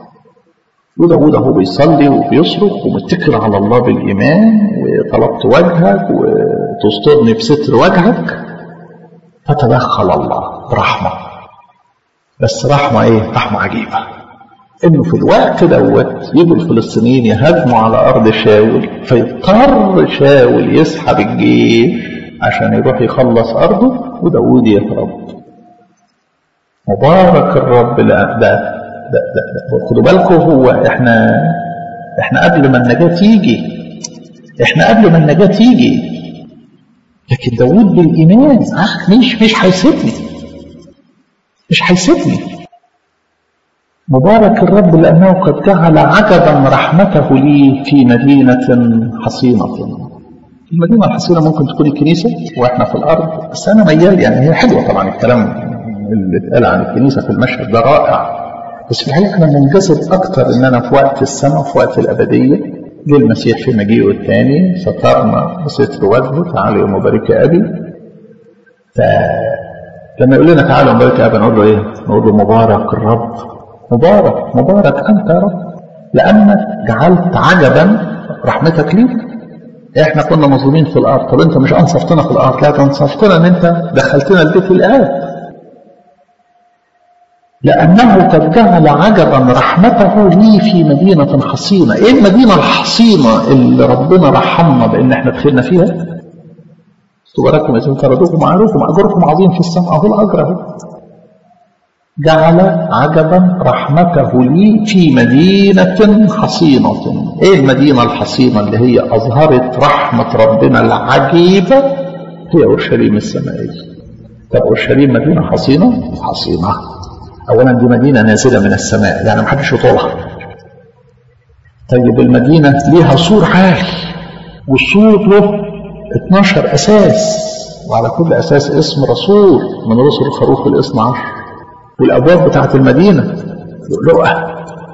وداود اهو بيصلي وبيصرخ ومتكل على الله بالإيمان وطلبت وجهك وتسترني بستر وجهك فتدخل الله برحمة بس رحمة ايه رحمة عجيبة انه في الوقت دوت يجوا الفلسطينيين يهاجموا على ارض شاول فيضطر شاول يسحب الجيش عشان يروح يخلص ارضه وداود يهرب مبارك الرب لا ده ده ده, ده. خدوا بالكم هو احنا احنا قبل ما النجاة تيجي احنا قبل ما النجاة تيجي لكن داود بالإيمان آه مش مش هيسيبني مش هيسيبني مبارك الرب لأنه قد جعل عجبا رحمته لي في مدينة حصينة المدينة الحصينة ممكن تكون الكنيسة وإحنا في الأرض بس أنا ميال يعني هي حلوة طبعا الكلام اللي اتقال عن الكنيسة في المشهد ده رائع بس في الحقيقة أنا منجذب أكتر إن أنا في وقت السماء في وقت الأبدية جه المسيح في مجيئه الثاني سترنا بستر وجهه تعالوا يا مبارك يا أبي فلما يقول لنا تعالوا مبارك يا أبي نقول له إيه؟ نقول له مبارك الرب مبارك مبارك أنت يا رب لأنك جعلت عجبا رحمتك لي احنا كنا مظلومين في الارض طب انت مش انصفتنا في الارض لا انصفتنا ان انت دخلتنا البيت الاب لأنه قد جعل عجبا رحمته لي في مدينة حصينة إيه المدينة الحصينة اللي ربنا رحمنا بأن احنا دخلنا فيها تباركم إذا انفردوكم معروفكم أجركم عظيم في السماء أهو الأجر أهو جعل عجبا رحمته لي في مدينة حصينة إيه المدينة الحصينة اللي هي أظهرت رحمة ربنا العجيبة هي أورشليم السمائية طب أورشليم مدينة حصينة حصينة أولا دي مدينة نازلة من السماء يعني محدش يطولها طيب المدينة ليها سور عالي والسور له 12 أساس وعلى كل أساس اسم رسول من رسل الخروف الاثنى عشر والأبواب بتاعت المدينة لؤلؤة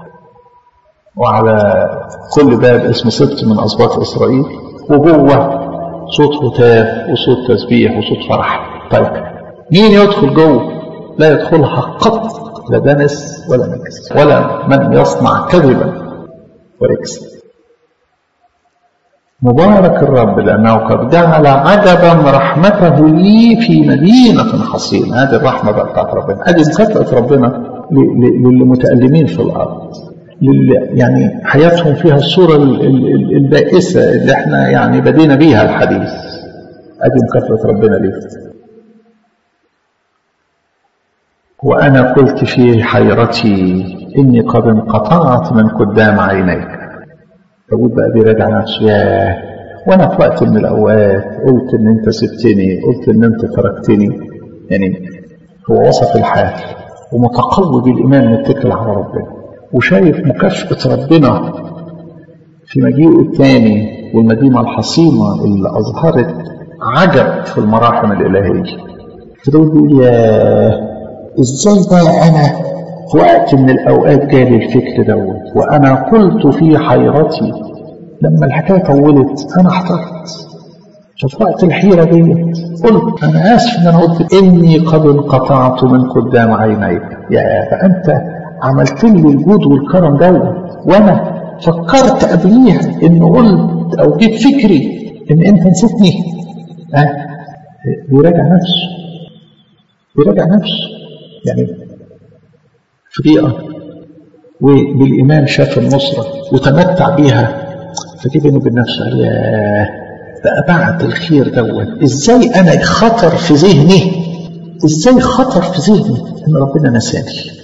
وعلى كل باب اسم سبت من أسباط إسرائيل وجوه صوت هتاف وصوت تسبيح وصوت فرح طيب مين يدخل جوه لا يدخلها قط لا دنس ولا نجس ولا من يصنع كذبا وركسا مبارك الرب لأنه قد جعل عجبا رحمته لي في مدينة حصينة هذه الرحمة بقى بتاعت ربنا هذه مكافأة ربنا للمتألمين في الأرض للي يعني حياتهم فيها الصورة البائسة اللي احنا يعني بدينا بيها الحديث هذه مكافأة ربنا ليه وأنا قلت في حيرتي إني قد انقطعت من قدام عينيك داود بقى بيراجع نفسه ياه وانا في وقت من الاوقات قلت ان انت سبتني قلت ان انت تركتني يعني هو وصف الحال ومتقوي بالايمان متكل على ربنا وشايف مكافاه ربنا في مجيئه الثاني والمدينه الحصينه اللي اظهرت عجب في المراحم الالهيه فداود بيقول ياه ازاي بقى انا في وقت من الأوقات جالي الفكر دوت وأنا قلت في حيرتي لما الحكاية طولت أنا احترت ففي وقت الحيرة ديت قلت أنا آسف إن أنا قلت إني قد انقطعت من قدام عينيك يا فأنت عملت لي الجود والكرم دوت وأنا فكرت قبليها إن قلت أو جيت فكري إن أنت نسيتني أه بيراجع نفسه بيراجع نفسه يعني في ضيقة وبالإيمان شاف النصرة وتمتع بيها فجي بينه وبين نفسه قال ياه بقى بعد الخير دوت ازاي انا خطر في ذهني ازاي خطر في ذهني ان ربنا نساني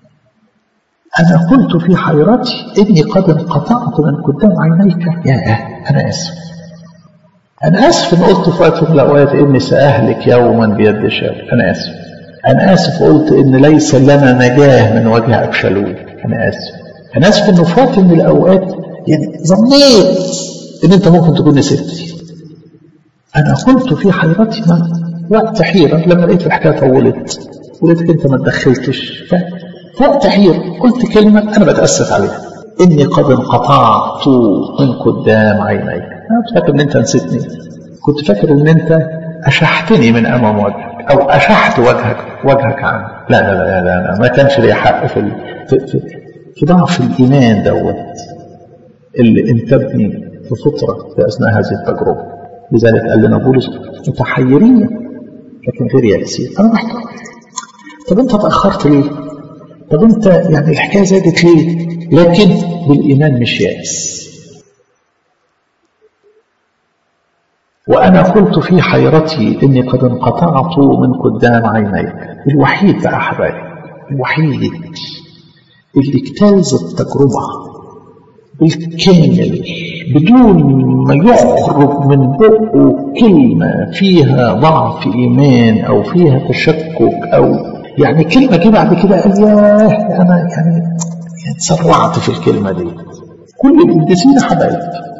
انا قلت في حيرتي اني قد انقطعت من قدام عينيك يا انا اسف انا اسف ان قلت في وقت من الاوقات اني ساهلك يوما بيد شاول انا اسف أنا آسف قلت إن ليس لنا نجاة من وجه أبشالوم أنا آسف أنا آسف إنه في وقت من الأوقات يعني ظنيت إن أنت ممكن تكون نسيتني أنا قلت في حيرتي ما وقت حيرة لما لقيت الحكاية طولت ولقيتك أنت ما تدخلتش في وقت حيرة قلت كلمة أنا بتأسف عليها إني قد انقطعت من قدام عينيك أنا كنت فاكر إن أنت نسيتني كنت فاكر إن أنت أشحتني من أمام وجهك أو أشحت وجهك وجهك عنه لا لا لا لا, لا ما كانش لي حق في ال... في, في, في ضعف الإيمان دوت اللي انتبني في فترة في أثناء هذه التجربة لذلك قال لنا بولس متحيرين لكن غير يأسين أنا محتار طب أنت تأخرت ليه؟ طب أنت يعني الحكاية زادت ليه؟ لكن بالإيمان مش يأس وأنا قلت في حيرتي إني قد انقطعت من قدام عينيك الوحيد بقى حبايبي الوحيد اللي اجتاز التجربة بالكامل بدون ما يخرج من بقه كلمة فيها ضعف إيمان أو فيها تشكك أو يعني كلمة جه بعد كده قال ياه أنا يعني, يعني تسرعت في الكلمة دي كل القديسين حبايب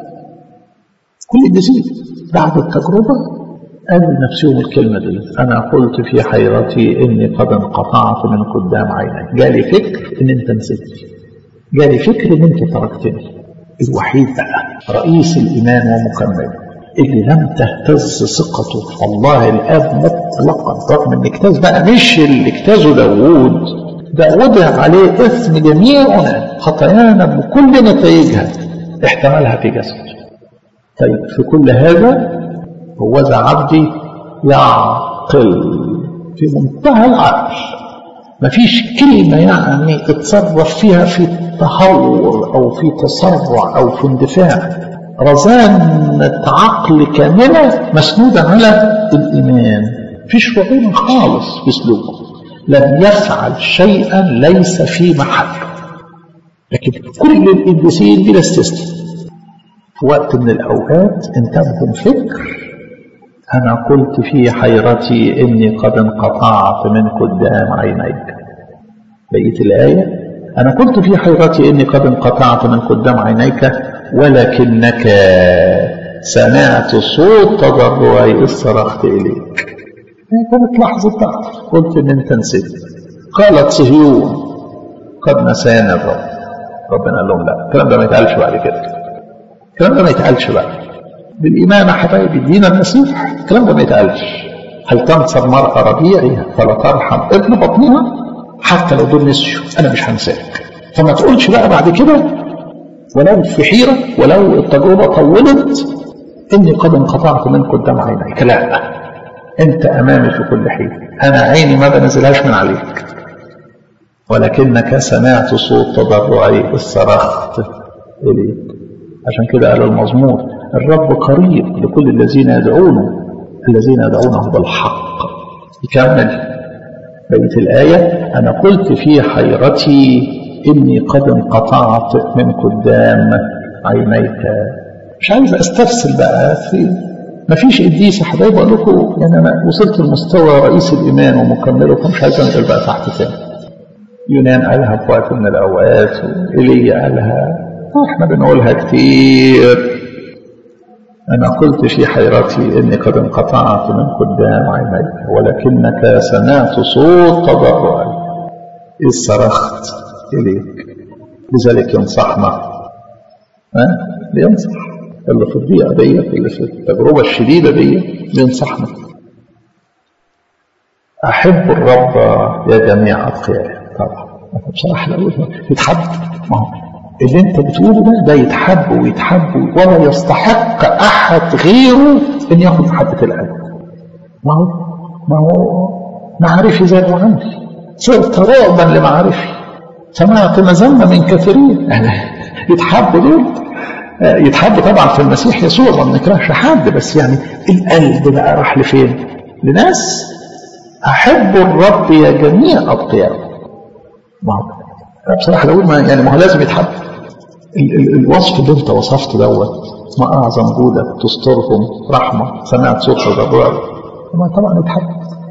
كل القديسين بعد التجربة قالوا لنفسهم الكلمة دي أنا قلت في حيرتي إني قد انقطعت من قدام عينك جالي فكر إن أنت نسيتني جالي فكر إن أنت تركتني الوحيد بقى رئيس الإيمان ومكمل اللي لم تهتز ثقته في الله الآب مطلقا رغم إن اجتاز بقى مش اللي اجتازه داوود ده وضع عليه إثم جميعنا خطايانا بكل نتائجها احتملها في جسده طيب في كل هذا هوذا عبدي يعقل في منتهى العقل مفيش كلمة يعني تتصرف فيها في تهور أو في تسرع أو في اندفاع رزانة عقل كاملة مسنودة على الإيمان فيش وعين خالص في سلوكه لم يفعل شيئا ليس في محله لكن كل القديسين بلا استثناء في وقت من الأوقات انتبهوا فكر أنا قلت في حيرتي إني قد انقطعت من قدام عينيك بقية الآية أنا قلت في حيرتي إني قد انقطعت من قدام عينيك ولكنك سمعت صوت تضرعي إذ صرخت إليك كانت لحظة ضعف قلت إن أنت نسيت قالت صهيون قد نسانا الرب ربنا قال لهم لا الكلام ده ما يتقالش بعد كده الكلام ده ما يتقالش بقى بالإيمان يا حبايبي دين المسيح الكلام ده ما يتقالش هل تنسى المرأة ربيعها فلا ترحم ابن بطنها حتى لو دول نسيوا أنا مش هنساك فما تقولش بقى بعد كده ولو في حيرة ولو التجربة طولت إني قد انقطعت من قدام عينيك لا أنت أمامي في كل حين أنا عيني ما بنزلهاش من عليك ولكنك سمعت صوت تضرعي الصرخت إليك عشان كده قال المزمور الرب قريب لكل الذين يدعونه الذين يدعونه بالحق يكمل بقية الآية أنا قلت في حيرتي إني قد انقطعت من قدام عينيك مش عايز أستفسر بقى في ما فيش قديس يا حبايبي أقول لكم يعني أنا وصلت لمستوى رئيس الإيمان ومكمله فمش عايز أنزل بقى تحت تاني يونان قالها في وقت من الأوقات وإيليا قالها احنا بنقولها كتير أنا قلت في حيرتي إني قد انقطعت من قدام عينيك ولكنك سمعت صوت تضرعي إذ صرخت إليك لذلك ينصحنا ها بينصح اللي في الضيقة دي اللي في التجربة الشديدة دي بينصحنا أحب الرب يا جميع أتقيائه طبعا بصراحة لو يتحب ما هو اللي انت بتقوله ده ده يتحب ويتحب ولا يستحق احد غيره ان ياخد محبه القلب ما هو ما هو معارفي زادوا عندي صرت رعبا لمعارفي سمعت مذمه من كثيرين يعني يتحب دول يتحب طبعا في المسيح يسوع ما بنكرهش حد بس يعني القلب بقى راح لفين؟ لناس احب الرب يا جميع اتقيائه ما هو بصراحه لو ما يعني ما هو لازم يتحب ال ال الوصف اللي انت وصفته دوت ما اعظم جودك تسترهم رحمه سمعت صوت الربوع ما طبعا يتحب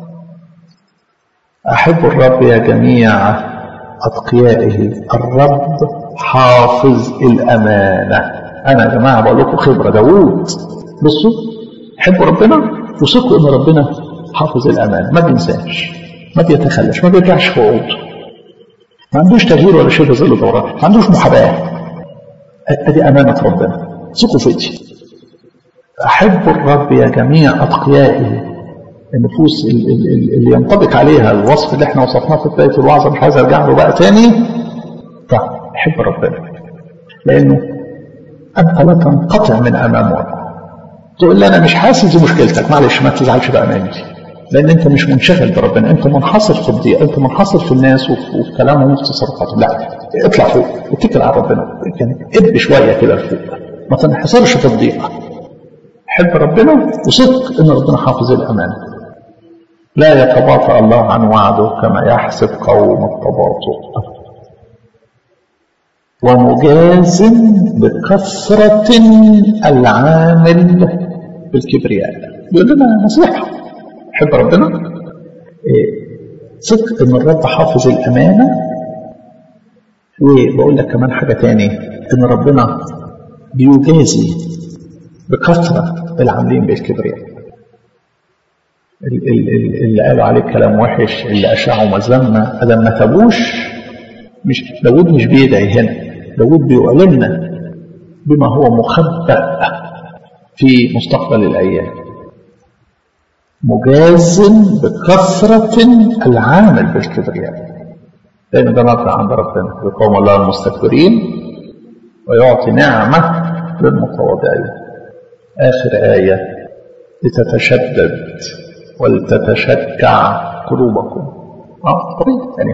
احب الرب يا جميع اتقيائه الرب حافظ الامانه انا يا جماعه بقول لكم خبره داوود بصوا حبوا ربنا وثقوا ان ربنا حافظ الامانه ما بينساش ما بيتخلش ما بيرجعش في وعوده ما عندوش تغيير ولا شبه ظل دوران ما عندوش محاباه ادي امانه ربنا ثقوا فيدي احب الرب يا جميع اتقيائه النفوس اللي ينطبق عليها الوصف اللي احنا وصفناه في بدايه الوعظه مش عايز ارجع له بقى تاني طيب احب ربنا لانه انت لا تنقطع من امامه تقول لي انا مش حاسس بمشكلتك معلش ما تزعلش بقى مني لان انت مش منشغل بربنا انت منحصر في الضيق انت منحصر في الناس وفي, وفي كلامهم وفي تصرفاتهم لا اطلع فوق اتكل على ربنا يعني اب شويه كده لفوق ما تنحصرش في الضيقه حب ربنا وصدق ان ربنا حافظ الامانه لا يتباطأ الله عن وعده كما يحسب قوم التباطؤ ومجاز بكثرة العامل بالكبرياء بيقول لنا نصيحة حب ربنا صدق ان الرب حافظ الامانه وبقول لك كمان حاجه تاني ان ربنا بيجازي بكثره العاملين بالكبرياء اللي قالوا عليه كلام وحش اللي اشاعوا مذمه ادم ما تابوش مش داود مش بيدعي هنا داود بيعلمنا بما هو مخبأ في مستقبل الايام مجاز بكثرة العامل بالكبرياء لأن ده نطلع عند ربنا يقوم الله المستكبرين ويعطي نعمة للمتواضعين آخر آية لتتشدد ولتتشجع قلوبكم اه طبيعي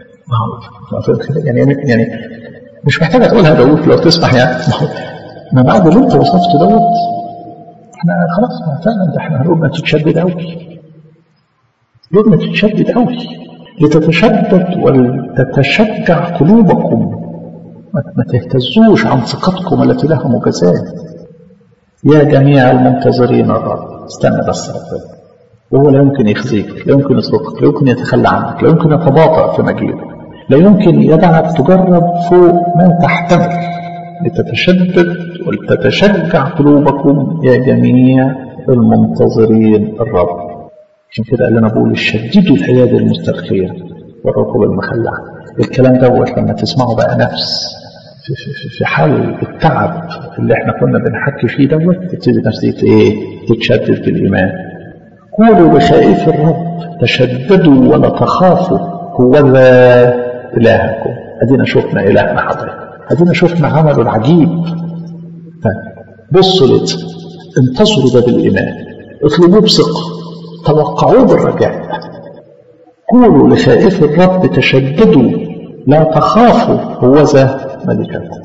يعني يعني يعني مش محتاجة تقولها داود لو تسمح يعني ما بعد اللي انت وصفته دوت احنا خلاص ما فعلا ده احنا قلوبنا تتشدد قوي قلوبنا تتشدد قوي لتتشدد ولتتشجع قلوبكم ما تهتزوش عن ثقتكم التي لها مجازات يا جميع المنتظرين الرب استنى بس ربنا وهو لا يمكن يخزيك لا يمكن يتركك لا يمكن يتخلى عنك لا يمكن يتباطأ في مجيئك لا يمكن يدعك تجرب فوق ما تحتمل لتتشدد ولتتشجع قلوبكم يا جميع المنتظرين الرب عشان كده قال لنا بقول شددوا الايادي المسترخيه والركوب المخلعه الكلام دوت لما تسمعه بقى نفس في, في, في حال التعب اللي احنا كنا بنحكي فيه دوت تبتدي نفسي ايه تتشدد بالايمان قولوا لخائف الرب تشددوا ولا تخافوا هو ذا إلهكم أدينا شفنا إلهنا حضرتك أدينا شفنا عمله العجيب بصوا لت انتصروا ده بالإيمان اطلبوه بثقة توقعوه بالرجاء قولوا لخائف الرب تشددوا لا تخافوا هو ذا ملككم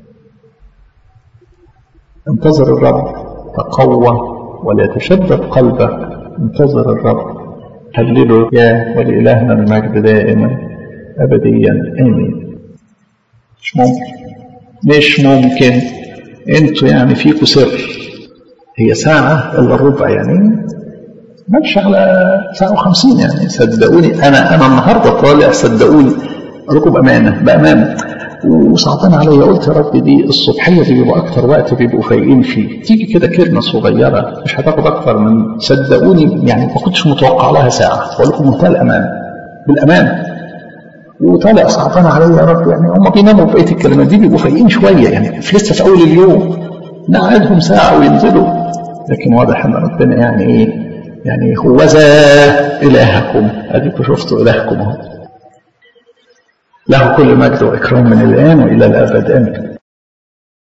انتظر الرب تقوى وليتشدد قلبك انتظر الرب هللوا يا ولإلهنا المجد دائما أبديا آمين مش ممكن مش ممكن انتوا يعني فيكوا سر هي ساعة إلا ربع يعني ماشي على ساعة وخمسين يعني صدقوني أنا أنا النهاردة طالع صدقوني أقول بأمانة بأمانة وصعبان عليا قلت يا رب دي الصبحية دي بيبقى أكتر وقت بيبقوا فايقين فيه تيجي كده كلمة صغيرة مش هتاخد أكتر من صدقوني يعني ما كنتش متوقع لها ساعة بقول لكم منتهى الأمان بالأمان وطالع صعبان عليا يا رب يعني هم بيناموا بقية الكلمات دي بيبقوا فايقين شوية يعني في لسه في أول اليوم نقعدهم ساعة وينزلوا لكن واضح أن ربنا يعني إيه يعني هو ذا إلهكم أديكم شفتوا إلهكم اهو له كل مجد وإكرام من الآن وإلى الأبد آمين